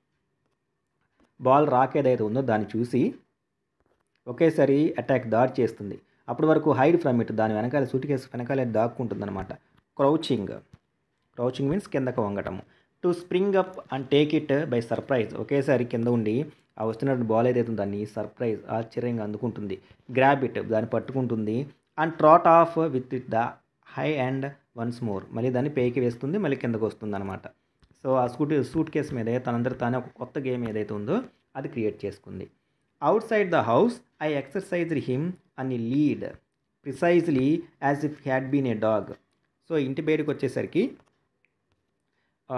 A: బాల్ రాక్ ఏదైతే ఉందో దాన్ని చూసి ఒకేసారి అటాక్ దాడి చేస్తుంది అప్పటి వరకు హైడ్ ఫ్రమ్ ఇట్ దాని వెనకాల సూట్ కేసు వెనకాల దాక్కుంటుంది అనమాట క్రౌచింగ్ క్రౌచింగ్ మీన్స్ కిందకు వంగటము to spring up and take it by surprise ఒకేసారి కింద ఉండి ఆ వస్తున్నటువంటి బాల్ ఏదైతే ఉందో దాన్ని సర్ప్రైజ్ ఆశ్చర్యంగా అందుకుంటుంది గ్రాబ్ ఇట్ దాన్ని పట్టుకుంటుంది and trot off with it the high and once more మళ్ళీ దాన్ని పేకి వేస్తుంది మళ్ళీ కిందకు వస్తుంది అనమాట సో ఆ సూట్ సూట్ కేస్ మీదే తనందరూ తానే ఒక కొత్త గేమ్ ఏదైతే ఉందో అది క్రియేట్ చేసుకుంది outside the house I exercise him on a lead precisely as if had been a dog so ఇంటి బయటకు వచ్చేసరికి ఆ,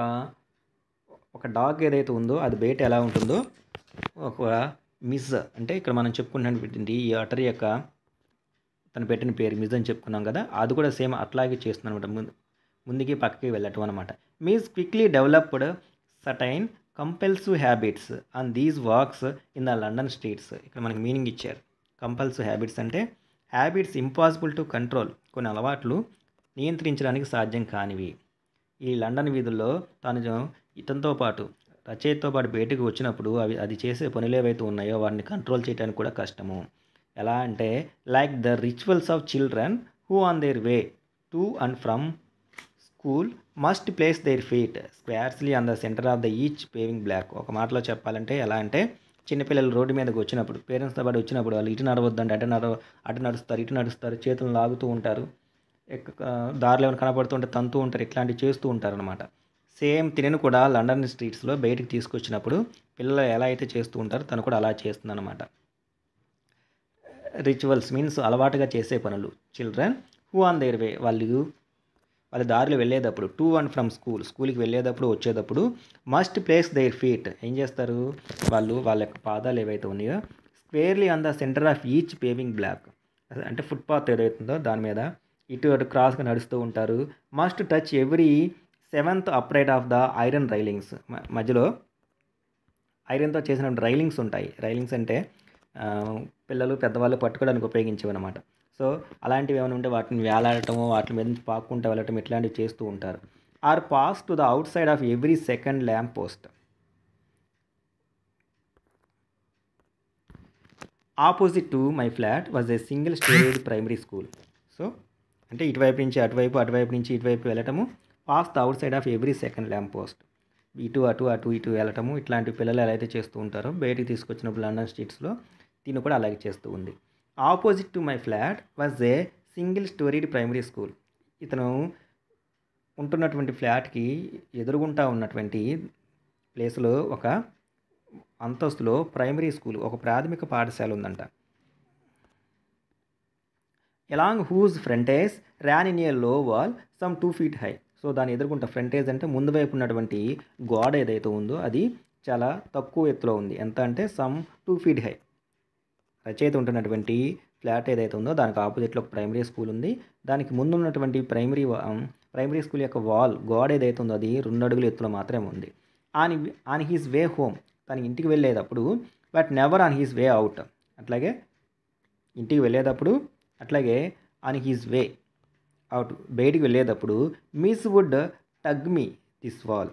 A: ఒక డాగ్ ఏదైతే ఉందో అది బయట ఎలా ఉంటుందో ఒక మిస్ అంటే ఇక్కడ మనం చెప్పుకున్నటువంటి ఈ అటర్ యొక్క తను పెట్టిన పేరు మిస్ అని చెప్పుకున్నాం కదా అది కూడా సేమ్ అట్లాగే చేస్తుంది అనమాట ముందు ముందుకి పక్కకి వెళ్ళటం అనమాట Mij quickly developed certain compulsive habits on these walks in the London streets ఇక్కడ మనకి మీనింగ్ ఇచ్చారు కంపల్సివ్ హ్యాబిట్స్ అంటే హ్యాబిట్స్ ఇంపాసిబుల్ టు కంట్రోల్ కొన్ని అలవాట్లు నియంత్రించడానికి సాధ్యం కానివి ఈ లండన్ వీధుల్లో తాను ఇతనితో పాటు రచయితతో పాటు బయటకు వచ్చినప్పుడు అవి అది చేసే పనులు ఏవైతే ఉన్నాయో వాటిని కంట్రోల్ చేయడానికి కూడా కష్టము ఎలా అంటే like the rituals of children who on their way to and from school must place their feet squarely on the centre of the each paving block ఒక మాటలో చెప్పాలంటే ఎలా అంటే చిన్నపిల్లలు రోడ్డు మీదకి వచ్చినప్పుడు పేరెంట్స్తో పాటు వచ్చినప్పుడు వాళ్ళు ఇటు నడవద్దంటే అటు నడవ అటు నడుస్తారు ఇటు నడుస్తారు చేతులు లాగుతూ ఉంటారు ఎక్క- దారిలో ఏమైనా కనపడుతుంటే తంతూ ఉంటారు ఇట్లాంటివి చేస్తూ ఉంటారు అనమాట సేమ్ తినను కూడా లండన్ స్ట్రీట్స్లో బయటికి తీసుకొచ్చినప్పుడు పిల్లలు ఎలా అయితే చేస్తూ ఉంటారో తను కూడా అలా చేస్తుంది అనమాట రిచువల్స్ మీన్స్ అలవాటుగా చేసే పనులు children who on their way వాళ్ళు వాళ్ళ దారిలో వెళ్ళేటప్పుడు టు అండ్ ఫ్రమ్ స్కూల్ స్కూల్కి వెళ్ళేటప్పుడు వచ్చేటప్పుడు మస్ట్ ప్లేస్ దేర్ ఫీట్ ఏం చేస్తారు వాళ్ళు వాళ్ళ యొక్క పాదాలు ఏవైతే ఉన్నాయో squarely on the centre of each paving block అంటే ఫుట్పాత్ ఏదైతుందో దాని మీద ఇటు అటు క్రాస్గా నడుస్తూ ఉంటారు must touch every seventh upright of the iron railings మధ్యలో ఐరన్తో చేసిన రైలింగ్స్ ఉంటాయి రైలింగ్స్ అంటే ఆ, పిల్లలు పెద్దవాళ్ళు పట్టుకోవడానికి ఉపయోగించేవి అనమాట సో అలాంటివి ఏమైనా ఉంటే వాటిని వేలాడటము వాటి మీద నుంచి పాక్కుంటూ వెళ్ళటం ఇట్లాంటివి చేస్తూ ఉంటారు or pass to the outside of every second lamp post opposite to my flat was a single storage primary school so అంటే ఇటువైపు నుంచి అటువైపు అటువైపు నుంచి ఇటువైపు వెళ్ళటము pass the outside of every second lamp post ఇటు అటు అటు ఇటు వెళ్ళటము ఇట్లాంటి పిల్లలు ఎలా అయితే చేస్తూ ఉంటారో బయటికి తీసుకొచ్చినప్పుడు లండన్ స్ట్రీట్స్లో దీన్ని కూడా అలాగే చేస్తూ ఉంది opposite to my flat was a single storied primary school ఇతను ఉంటున్నటువంటి ఫ్లాట్కి ఎదురుగుంటా ఉన్నటువంటి ప్లేస్లో ఒక అంతస్తులో ప్రైమరీ స్కూల్ ఒక ప్రాథమిక పాఠశాల ఉందంట along whose frontage ran in a low wall some two feet high so దాని ఎదుర్కొంట ఫ్రంటేజ్ అంటే ముందు వైపు ఉన్నటువంటి గోడ ఏదైతే ఉందో అది చాలా తక్కువ ఎత్తులో ఉంది ఎంత అంటే సమ్ టూ ఫీట్ హై రచయిత ఉంటున్నటువంటి ఫ్లాట్ ఏదైతే ఉందో దానికి ఆపోజిట్లో ఒక ప్రైమరీ స్కూల్ ఉంది దానికి ముందు ఉన్నటువంటి ప్రైమరీ వా- ప్రైమరీ స్కూల్ యొక్క వాల్ గోడ ఏదైతే ఉందో అది రెండు అడుగుల ఎత్తులో మాత్రమే ఉంది on on his way home తన ఇంటికి వెళ్ళేటప్పుడు but never on his way out అట్లాగే ఇంటికి వెళ్ళేటప్పుడు అట్లాగే ఆన్ హీస్ వే అవుట్ బయటికి వెళ్ళేటప్పుడు miss would tug me this wall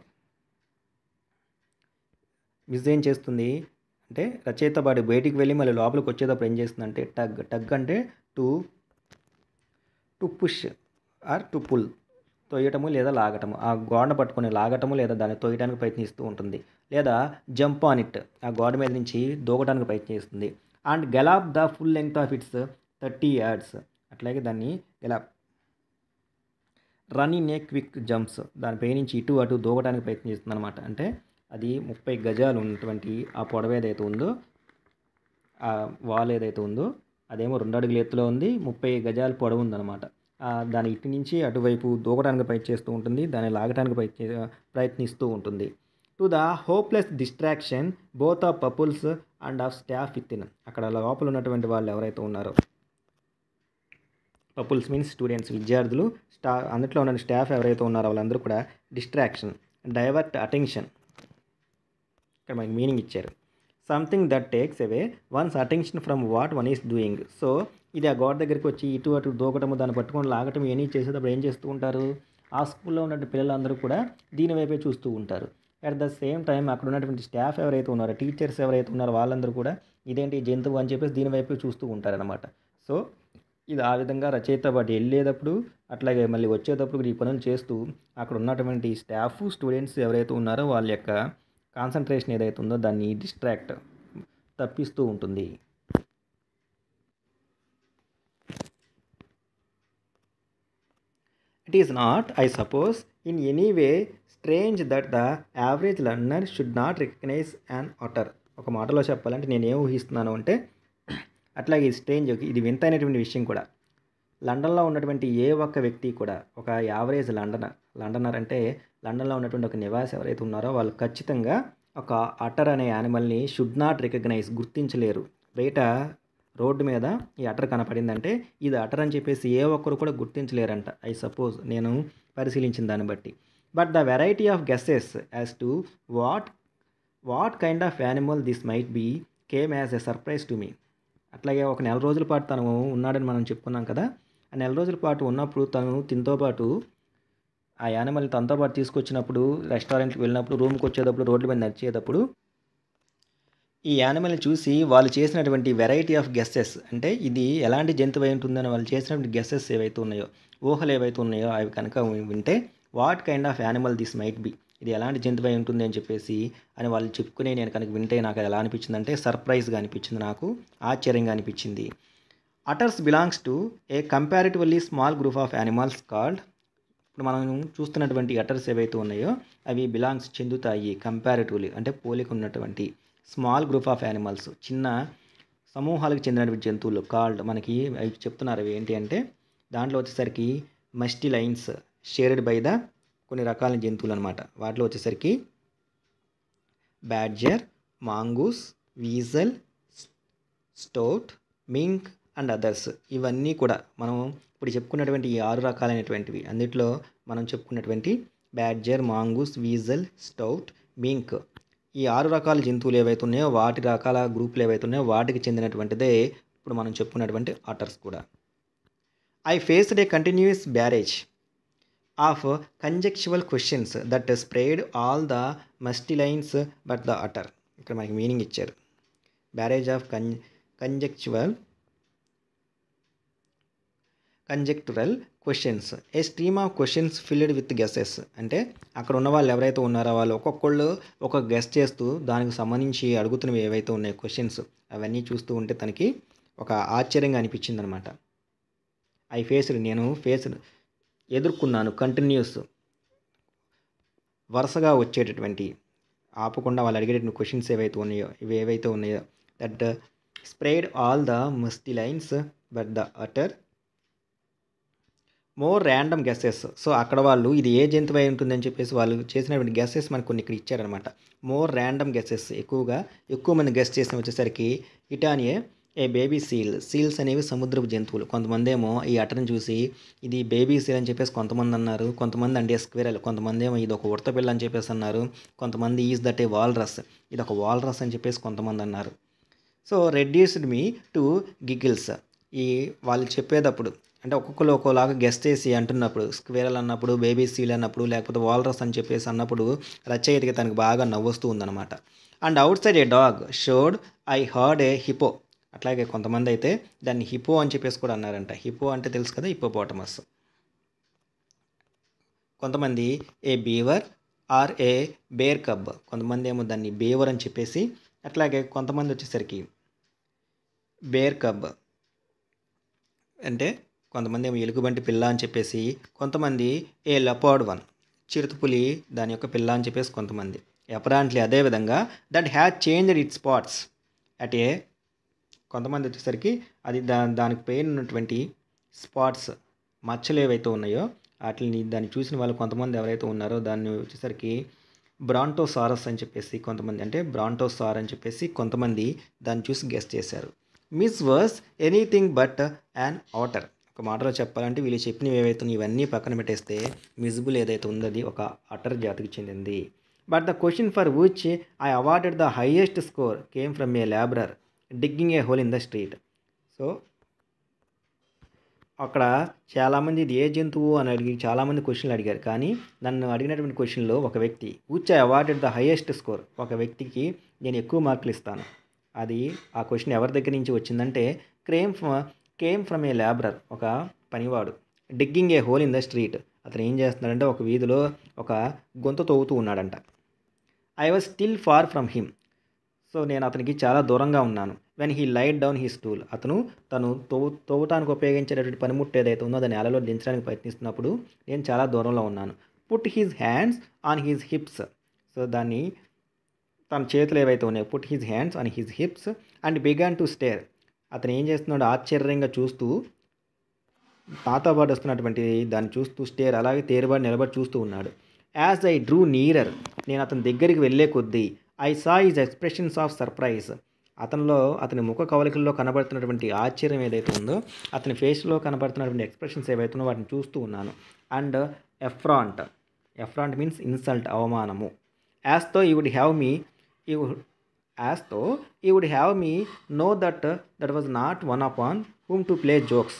A: miss ఏం చేస్తుంది అంటే రచయిత బాడి బయటికి వెళ్ళి మళ్ళీ లోపలికి వచ్చేటప్పుడు ఏం చేస్తుందంటే టగ్ టగ్ అంటే to to push or to pull తొయ్యటము లేదా లాగటము ఆ గోడను పట్టుకొని లాగటము లేదా దాన్ని తొయ్యడానికి ప్రయత్నిస్తూ ఉంటుంది లేదా జంప్ ఆన్ ఇట్ ఆ గోడ మీద నుంచి దూకడానికి ప్రయత్నిస్తుంది and gallop the full length of its thirty yards అట్లాగే దాన్ని gallop run in a quick jumps దానిపై నుంచి ఇటు అటు దూకడానికి ప్రయత్నిస్తుంది అనమాట అంటే అది ముప్పై గజాలు ఉన్నటువంటి ఆ పొడవ ఏదైతే ఉందో ఆ వాల్ ఏదైతే ఉందో అదేమో రెండు అడుగుల ఎత్తులో ఉంది ముప్పై గజాలు పొడవు ఉందన్నమాట ఆ దాని ఇటు నుంచి అటువైపు దూకడానికి ప్రయత్నిస్తూ ఉంటుంది దాన్ని లాగడానికి ప్రయత్ని ప్రయత్నిస్తూ ఉంటుంది to the hopeless distraction both of pupils and of staff within అక్కడ లోపల ఉన్నటువంటి వాళ్ళు ఎవరైతే ఉన్నారో పపుల్స్ మీన్స్ స్టూడెంట్స్ విద్యార్థులు స్టా అందులో ఉన్న స్టాఫ్ ఎవరైతే ఉన్నారో వాళ్ళందరూ కూడా డిస్ట్రాక్షన్ డైవర్ట్ అటెన్షన్ ఇక్కడ మనకి మీనింగ్ ఇచ్చారు something that takes away one's attention from what one is doing so ఇది ఆ గోడ దగ్గరికి వచ్చి ఇటు అటు దూకటము దాన్ని పట్టుకొని లాగటం ఇవన్నీ చేసేటప్పుడు ఏం చేస్తూ ఉంటారు ఆ స్కూల్లో ఉన్నటువంటి పిల్లలందరూ కూడా దీని వైపే చూస్తూ ఉంటారు అట్ ద సేమ్ టైం అక్కడ ఉన్నటువంటి స్టాఫ్ ఎవరైతే ఉన్నారో టీచర్స్ ఎవరైతే ఉన్నారో వాళ్ళందరూ కూడా ఇదేంటి జంతువు అని చెప్పేసి దీని వైపే చూస్తూ ఉంటారనమాట సో ఇది ఆ విధంగా రచయిత వాటి వెళ్ళేటప్పుడు అట్లాగే మళ్ళీ వచ్చేటప్పుడు కూడా ఈ పనులు చేస్తూ అక్కడ ఉన్నటువంటి స్టాఫ్ స్టూడెంట్స్ ఎవరైతే ఉన్నారో వాళ్ళ యొక్క కాన్సన్ట్రేషన్ ఏదైతే ఉందో దాన్ని డిస్ట్రాక్ట్ తప్పిస్తూ ఉంటుంది it is not I suppose in any way strange that the average learner should not recognize and otter ఒక మాటలో చెప్పాలంటే నేను ఏం ఊహిస్తున్నాను అంటే అట్లాగే ఇది స్ట్రేంజ్ ఇది వింతైనటువంటి విషయం కూడా లండన్లో ఉన్నటువంటి ఏ ఒక్క వ్యక్తి కూడా ఒక యావరేజ్ లండనర్ లండనర్ అంటే లండన్లో ఉన్నటువంటి ఒక నివాసి ఎవరైతే ఉన్నారో వాళ్ళు ఖచ్చితంగా ఒక అటర్ అనే యానిమల్ని షుడ్ నాట్ రికగ్నైజ్ గుర్తించలేరు బయట రోడ్డు మీద ఈ అటర్ కనపడిందంటే ఇది అటర్ అని చెప్పేసి ఏ ఒక్కరు కూడా గుర్తించలేరంట ఐ సపోజ్ నేను పరిశీలించిన దాన్ని బట్టి but the variety of guesses as to what what kind of animal this might be came as a surprise to me అట్లాగే ఒక నెల రోజుల పాటు తను ఉన్నాడని మనం చెప్పుకున్నాం కదా ఆ నెల రోజుల పాటు ఉన్నప్పుడు తను తినతో పాటు ఆ యానిమల్ని తనతో పాటు తీసుకొచ్చినప్పుడు రెస్టారెంట్కి వెళ్ళినప్పుడు రూమ్కి వచ్చేటప్పుడు రోడ్ల మీద నడిచేటప్పుడు ఈ యానిమల్ని చూసి వాళ్ళు చేసినటువంటి వెరైటీ ఆఫ్ గెస్సెస్ అంటే ఇది ఎలాంటి జంతువు అయి ఉంటుందని వాళ్ళు చేసినటువంటి గెస్సెస్ ఏవైతే ఉన్నాయో ఊహలు ఏవైతే ఉన్నాయో అవి కనుక వింటే what kind of animal this might be ఇది ఎలాంటి జంతువు అయి ఉంటుంది అని చెప్పేసి అని వాళ్ళు చెప్పుకునే నేను కనుక వింటే నాకు ఎలా అనిపించింది అంటే సర్ప్రైజ్గా అనిపించింది నాకు ఆశ్చర్యంగా అనిపించింది otters belongs to a comparatively small group of animals called ఇప్పుడు మనం చూస్తున్నటువంటి అటర్స్ ఏవైతే ఉన్నాయో అవి బిలాంగ్స్ చెందుతాయి కంపారిటివ్లీ అంటే పోలిక ఉన్నటువంటి స్మాల్ గ్రూప్ ఆఫ్ యానిమల్స్ చిన్న సమూహాలకు చెందినటువంటి జంతువులు కాల్డ్ మనకి అవి చెప్తున్నారు అవి ఏంటి అంటే దాంట్లో వచ్చేసరికి mustelines shared by the కొన్ని రకాల జంతువులు అనమాట వాటిలో వచ్చేసరికి badger mongoose weasel stoat mink and others ఇవన్నీ కూడా మనం ఇప్పుడు చెప్పుకున్నటువంటి ఈ ఆరు రకాలైనటువంటివి అందుట్లో మనం చెప్పుకున్నటువంటి badger mongoose weasel stoat mink ఈ ఆరు రకాల జంతువులు ఏవైతే ఉన్నాయో వాటి రకాల గ్రూపులు ఏవైతే ఉన్నాయో వాటికి చెందినటువంటిదే ఇప్పుడు మనం చెప్పుకున్నటువంటి ఆటర్స్ కూడా I faced a continuous barrage of conjectural questions that spread all the mustelines but the otter ఇక్కడ మనకి మీనింగ్ ఇచ్చారు barrage of con conjectural conjectural questions a stream of questions filled with guesses అంటే అక్కడ ఉన్న వాళ్ళు ఎవరైతే ఉన్నారో వాళ్ళు ఒక్కొక్కళ్ళు ఒక గెస్ చేస్తూ దానికి సంబంధించి అడుగుతున్నవి ఏవైతే ఉన్నాయో క్వశ్చన్స్ అవన్నీ చూస్తూ ఉంటే తనకి ఒక ఆశ్చర్యంగా అనిపించింది అనమాట ఐ ఫేస్డ్ నేను ఫేస్డ్ ఎదుర్కొన్నాను కంటిన్యూస్ వరుసగా వచ్చేటటువంటి ఆపకుండా వాళ్ళు అడిగేటటువంటి క్వశ్చన్స్ ఏవైతే ఉన్నాయో ఇవి ఏవైతే ఉన్నాయో that spread all the mustelines but the otter more random guesses so అక్కడ వాళ్ళు ఇది ఏ జంతువు అయి ఉంటుందని చెప్పేసి వాళ్ళు చేసినటువంటి గెసెస్ మనకు కొన్ని ఇక్కడ ఇచ్చారనమాట మోర్ ర్యాండమ్ గెసెస్ ఎక్కువగా ఎక్కువ మంది గెస్ చేసిన వచ్చేసరికి ఇటానియే ఏ బేబీ సీల్ సీల్స్ అనేవి సముద్రపు జంతువులు కొంతమంది ఏమో ఈ అటను చూసి ఇది బేబీ సీల్ అని చెప్పేసి కొంతమంది అన్నారు కొంతమంది అంటే స్క్విరల్ కొంతమంది ఏమో ఇది ఒక ఉడతపిల్ల అని చెప్పేసి అన్నారు కొంతమంది ఈజ్ దట్ ఏ వాల్రస్ ఇది ఒక వాల్రస్ అని చెప్పేసి కొంతమంది అన్నారు so reduced me to giggles ఈ వాళ్ళు చెప్పేటప్పుడు అంటే ఒక్కొక్కరు ఒక్కోలాగా గెస్ట్ చేసి అంటున్నప్పుడు స్క్వేరల్ అన్నప్పుడు బేబీ సీల్ అన్నప్పుడు లేకపోతే వాల్రస్ అని చెప్పేసి అన్నప్పుడు రచయితకి తనకు బాగా నవ్వొస్తూ ఉందన్నమాట and outside a dog showed I heard a hippo అట్లాగే కొంతమంది అయితే దాన్ని హిపో అని చెప్పేసి కూడా అన్నారంట హిపో అంటే తెలుసు కదా హిపోపోటమస్ కొంతమంది a beaver or a bear cub కొంతమంది ఏమో దాన్ని బేవర్ అని చెప్పేసి అట్లాగే కొంతమంది వచ్చేసరికి బేర్ కబ్ అంటే కొంతమంది ఏమో ఎలుగుబంటి పిల్ల అని చెప్పేసి కొంతమంది ఏ లపార్డ్ వన్ చిరుతపులి దాని యొక్క పిల్ల అని చెప్పేసి కొంతమంది అపరాంట్లీ అదేవిధంగా that has changed it spots at a కొంతమంది వచ్చేసరికి అది దా దానికి పైన ఉన్నటువంటి స్పాట్స్ మచ్చలు ఏవైతే ఉన్నాయో వాటిని దాన్ని చూసిన వాళ్ళు కొంతమంది ఎవరైతే ఉన్నారో దాన్ని వచ్చేసరికి బ్రాంటోసారస్ అని చెప్పేసి కొంతమంది అంటే బ్రాంటోసార్ అని చెప్పేసి కొంతమంది దాన్ని చూసి గెస్ట్ చేశారు miss was anything but an otter ఒక మాటలో చెప్పాలంటే వీళ్ళు చెప్పినవి ఏవైతే ఉన్నాయో ఇవన్నీ పక్కన పెట్టేస్తే మిజిబుల్ ఏదైతే ఉందో అది ఒక అటర్ జాతికి చెందింది but the question for which I awarded the highest score came from a labourer digging a hole in the street so అక్కడ చాలామంది ఇది ఏ జంతువు అని అడిగి చాలామంది క్వశ్చన్లు అడిగారు కానీ నన్ను అడిగినటువంటి క్వశ్చన్లో ఒక వ్యక్తి which I awarded the highest score ఒక వ్యక్తికి నేను ఎక్కువ మార్కులు ఇస్తాను అది ఆ క్వశ్చన్ ఎవరి దగ్గర నుంచి వచ్చిందంటే came came from a labourer ఒక పనివాడు digging a hole in the street అతను ఏం చేస్తున్నాడంటే ఒక వీధిలో ఒక గొంతు తవ్వుతూ ఉన్నాడంట I was still far from him so నేను అతనికి చాలా దూరంగా ఉన్నాను when he light down he stool అతను తను తవ్వు తవ్వటానికి ఉపయోగించేటటువంటి పనిముట్టు ఏదైతే ఉందో దాన్ని నేలలో దించడానికి ప్రయత్నిస్తున్నప్పుడు నేను చాలా దూరంలో ఉన్నాను put his hands on his hips so దాన్ని తన చేతులు ఏవైతే ఉన్నాయో put his hands on his hips and began to stare అతను ఏం చేస్తున్నాడు ఆశ్చర్యంగా చూస్తూ నాతో పాటు వస్తున్నటువంటి దాన్ని చూస్తూ స్టేర్ అలాగే తేరుబాటు నిలబడి చూస్తూ ఉన్నాడు యాజ్ ఐ డ్రూ నీరర్ నేను అతని దగ్గరికి వెళ్ళే కొద్దీ I saw his expressions of surprise అతనిలో అతని ముఖ కవలికల్లో కనబడుతున్నటువంటి ఆశ్చర్యం ఏదైతే ఉందో అతని ఫేస్లో కనబడుతున్నటువంటి ఎక్స్ప్రెషన్స్ ఏవైతే ఉన్నో వాటిని చూస్తూ ఉన్నాను and affront affront means insult అవమానము as though he would have me he as though he would have me know that that was not one upon whom to play jokes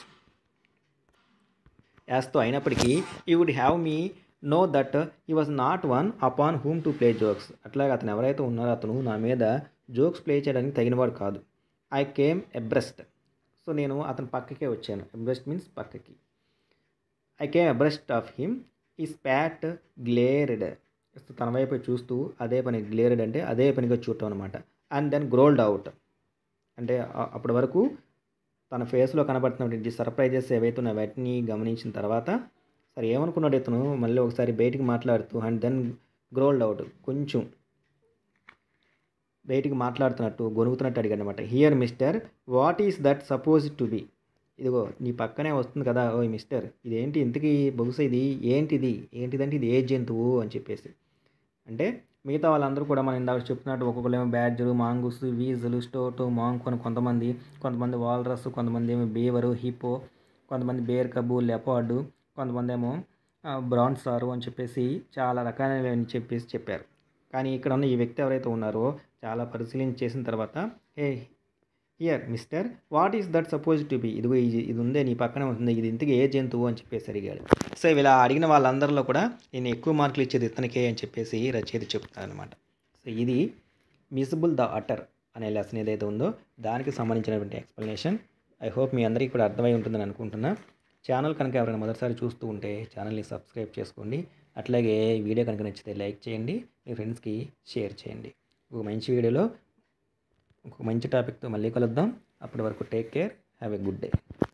A: as though అయినప్పటికీ he would have me know that he was not one upon whom to play jokes అట్లాగే అతను ఎవరైతే ఉన్నారో అతను నా మీద jokes play చేయడానికి తగినవాడు కాదు ఐ కేమ్ ఎబ్రెస్ట్ సో నేను అతని పక్కకే వచ్చాను ఎబ్రెస్ట్ మీన్స్ పక్కకి I came abreast of him he spat glared తన వైపు చూస్తూ అదే పని గ్లేరెడ్ అంటే అదే పనిగా చూడటం అనమాట అండ్ దెన్ గ్రోల్డ్ అవుట్ అంటే ఆ- అప్పటి వరకు తన ఫేస్లో కనబడుతున్నటువంటి సర్ప్రైజెస్ ఏవైతే ఉన్నాయో వాటిని గమనించిన తర్వాత సరే ఏమనుకున్నాడు ఇతను మళ్ళీ ఒకసారి బయటికి మాట్లాడుతూ అండ్ దెన్ గ్రోల్డ్ అవుట్ కొంచెం బయటికి మాట్లాడుతున్నట్టు గొనుగుతున్నట్టు అడిగాడు అనమాట here mister what is that suppose to be ఇదిగో నీ పక్కనే వస్తుంది కదా ఓ మిస్టర్ ఇదేంటి ఇంతకీ బహుశా ఇది ఏంటిది ఏంటిదంటే ఇది ఏ జంతువు అని చెప్పేసి అంటే మిగతా వాళ్ళందరూ కూడా మనం ఇందాక చెప్తున్నట్టు ఒక్కొక్కరు బ్యాడ్జరు మాంగుస్ వీజులు స్టోటు మాంకు అని కొంతమంది కొంతమంది వాల్రస్ కొంతమంది ఏమో బీవరు హిప్పో కొంతమంది బేర్ కబు లెపార్డు కొంతమంది ఏమో బ్రాన్సారు అని చెప్పేసి చాలా రకాలైనవి చెప్పేసి చెప్పారు కానీ ఇక్కడ ఉన్న ఈ వ్యక్తి ఎవరైతే ఉన్నారో చాలా పరిశీలన చేసిన తర్వాత hey here mister what is that suppose to be ఇదిగో ఇది ఇది ఉందే నీ పక్కనే ఉంటుంది ఇది ఇంతకీ ఏ జంతువు అని చెప్పేసి అడిగాడు సో ఇలా అడిగిన వాళ్ళందరిలో కూడా నేను ఎక్కువ మార్కులు ఇచ్చేది ఇతనికే అని చెప్పేసి రచయిత చెప్తాను అనమాట సో ఇది మిసిబుల్ ద అటర్ అనే లెసన్ ఏదైతే ఉందో దానికి సంబంధించినటువంటి ఎక్స్ప్లెనేషన్ ఐ హోప్ మీ అందరికీ కూడా అర్థమై ఉంటుందని అనుకుంటున్నా ఛానల్ కనుక ఎవరైనా మొదటిసారి చూస్తూ ఉంటే ఛానల్ని సబ్స్క్రైబ్ చేసుకోండి అట్లాగే ఈ వీడియో కనుక నచ్చితే లైక్ చేయండి మీ ఫ్రెండ్స్కి షేర్ చేయండి ఒక మంచి వీడియోలో ఒక మంచి టాపిక్తో మళ్ళీ కలుద్దాం అప్పటి వరకు take care have a good day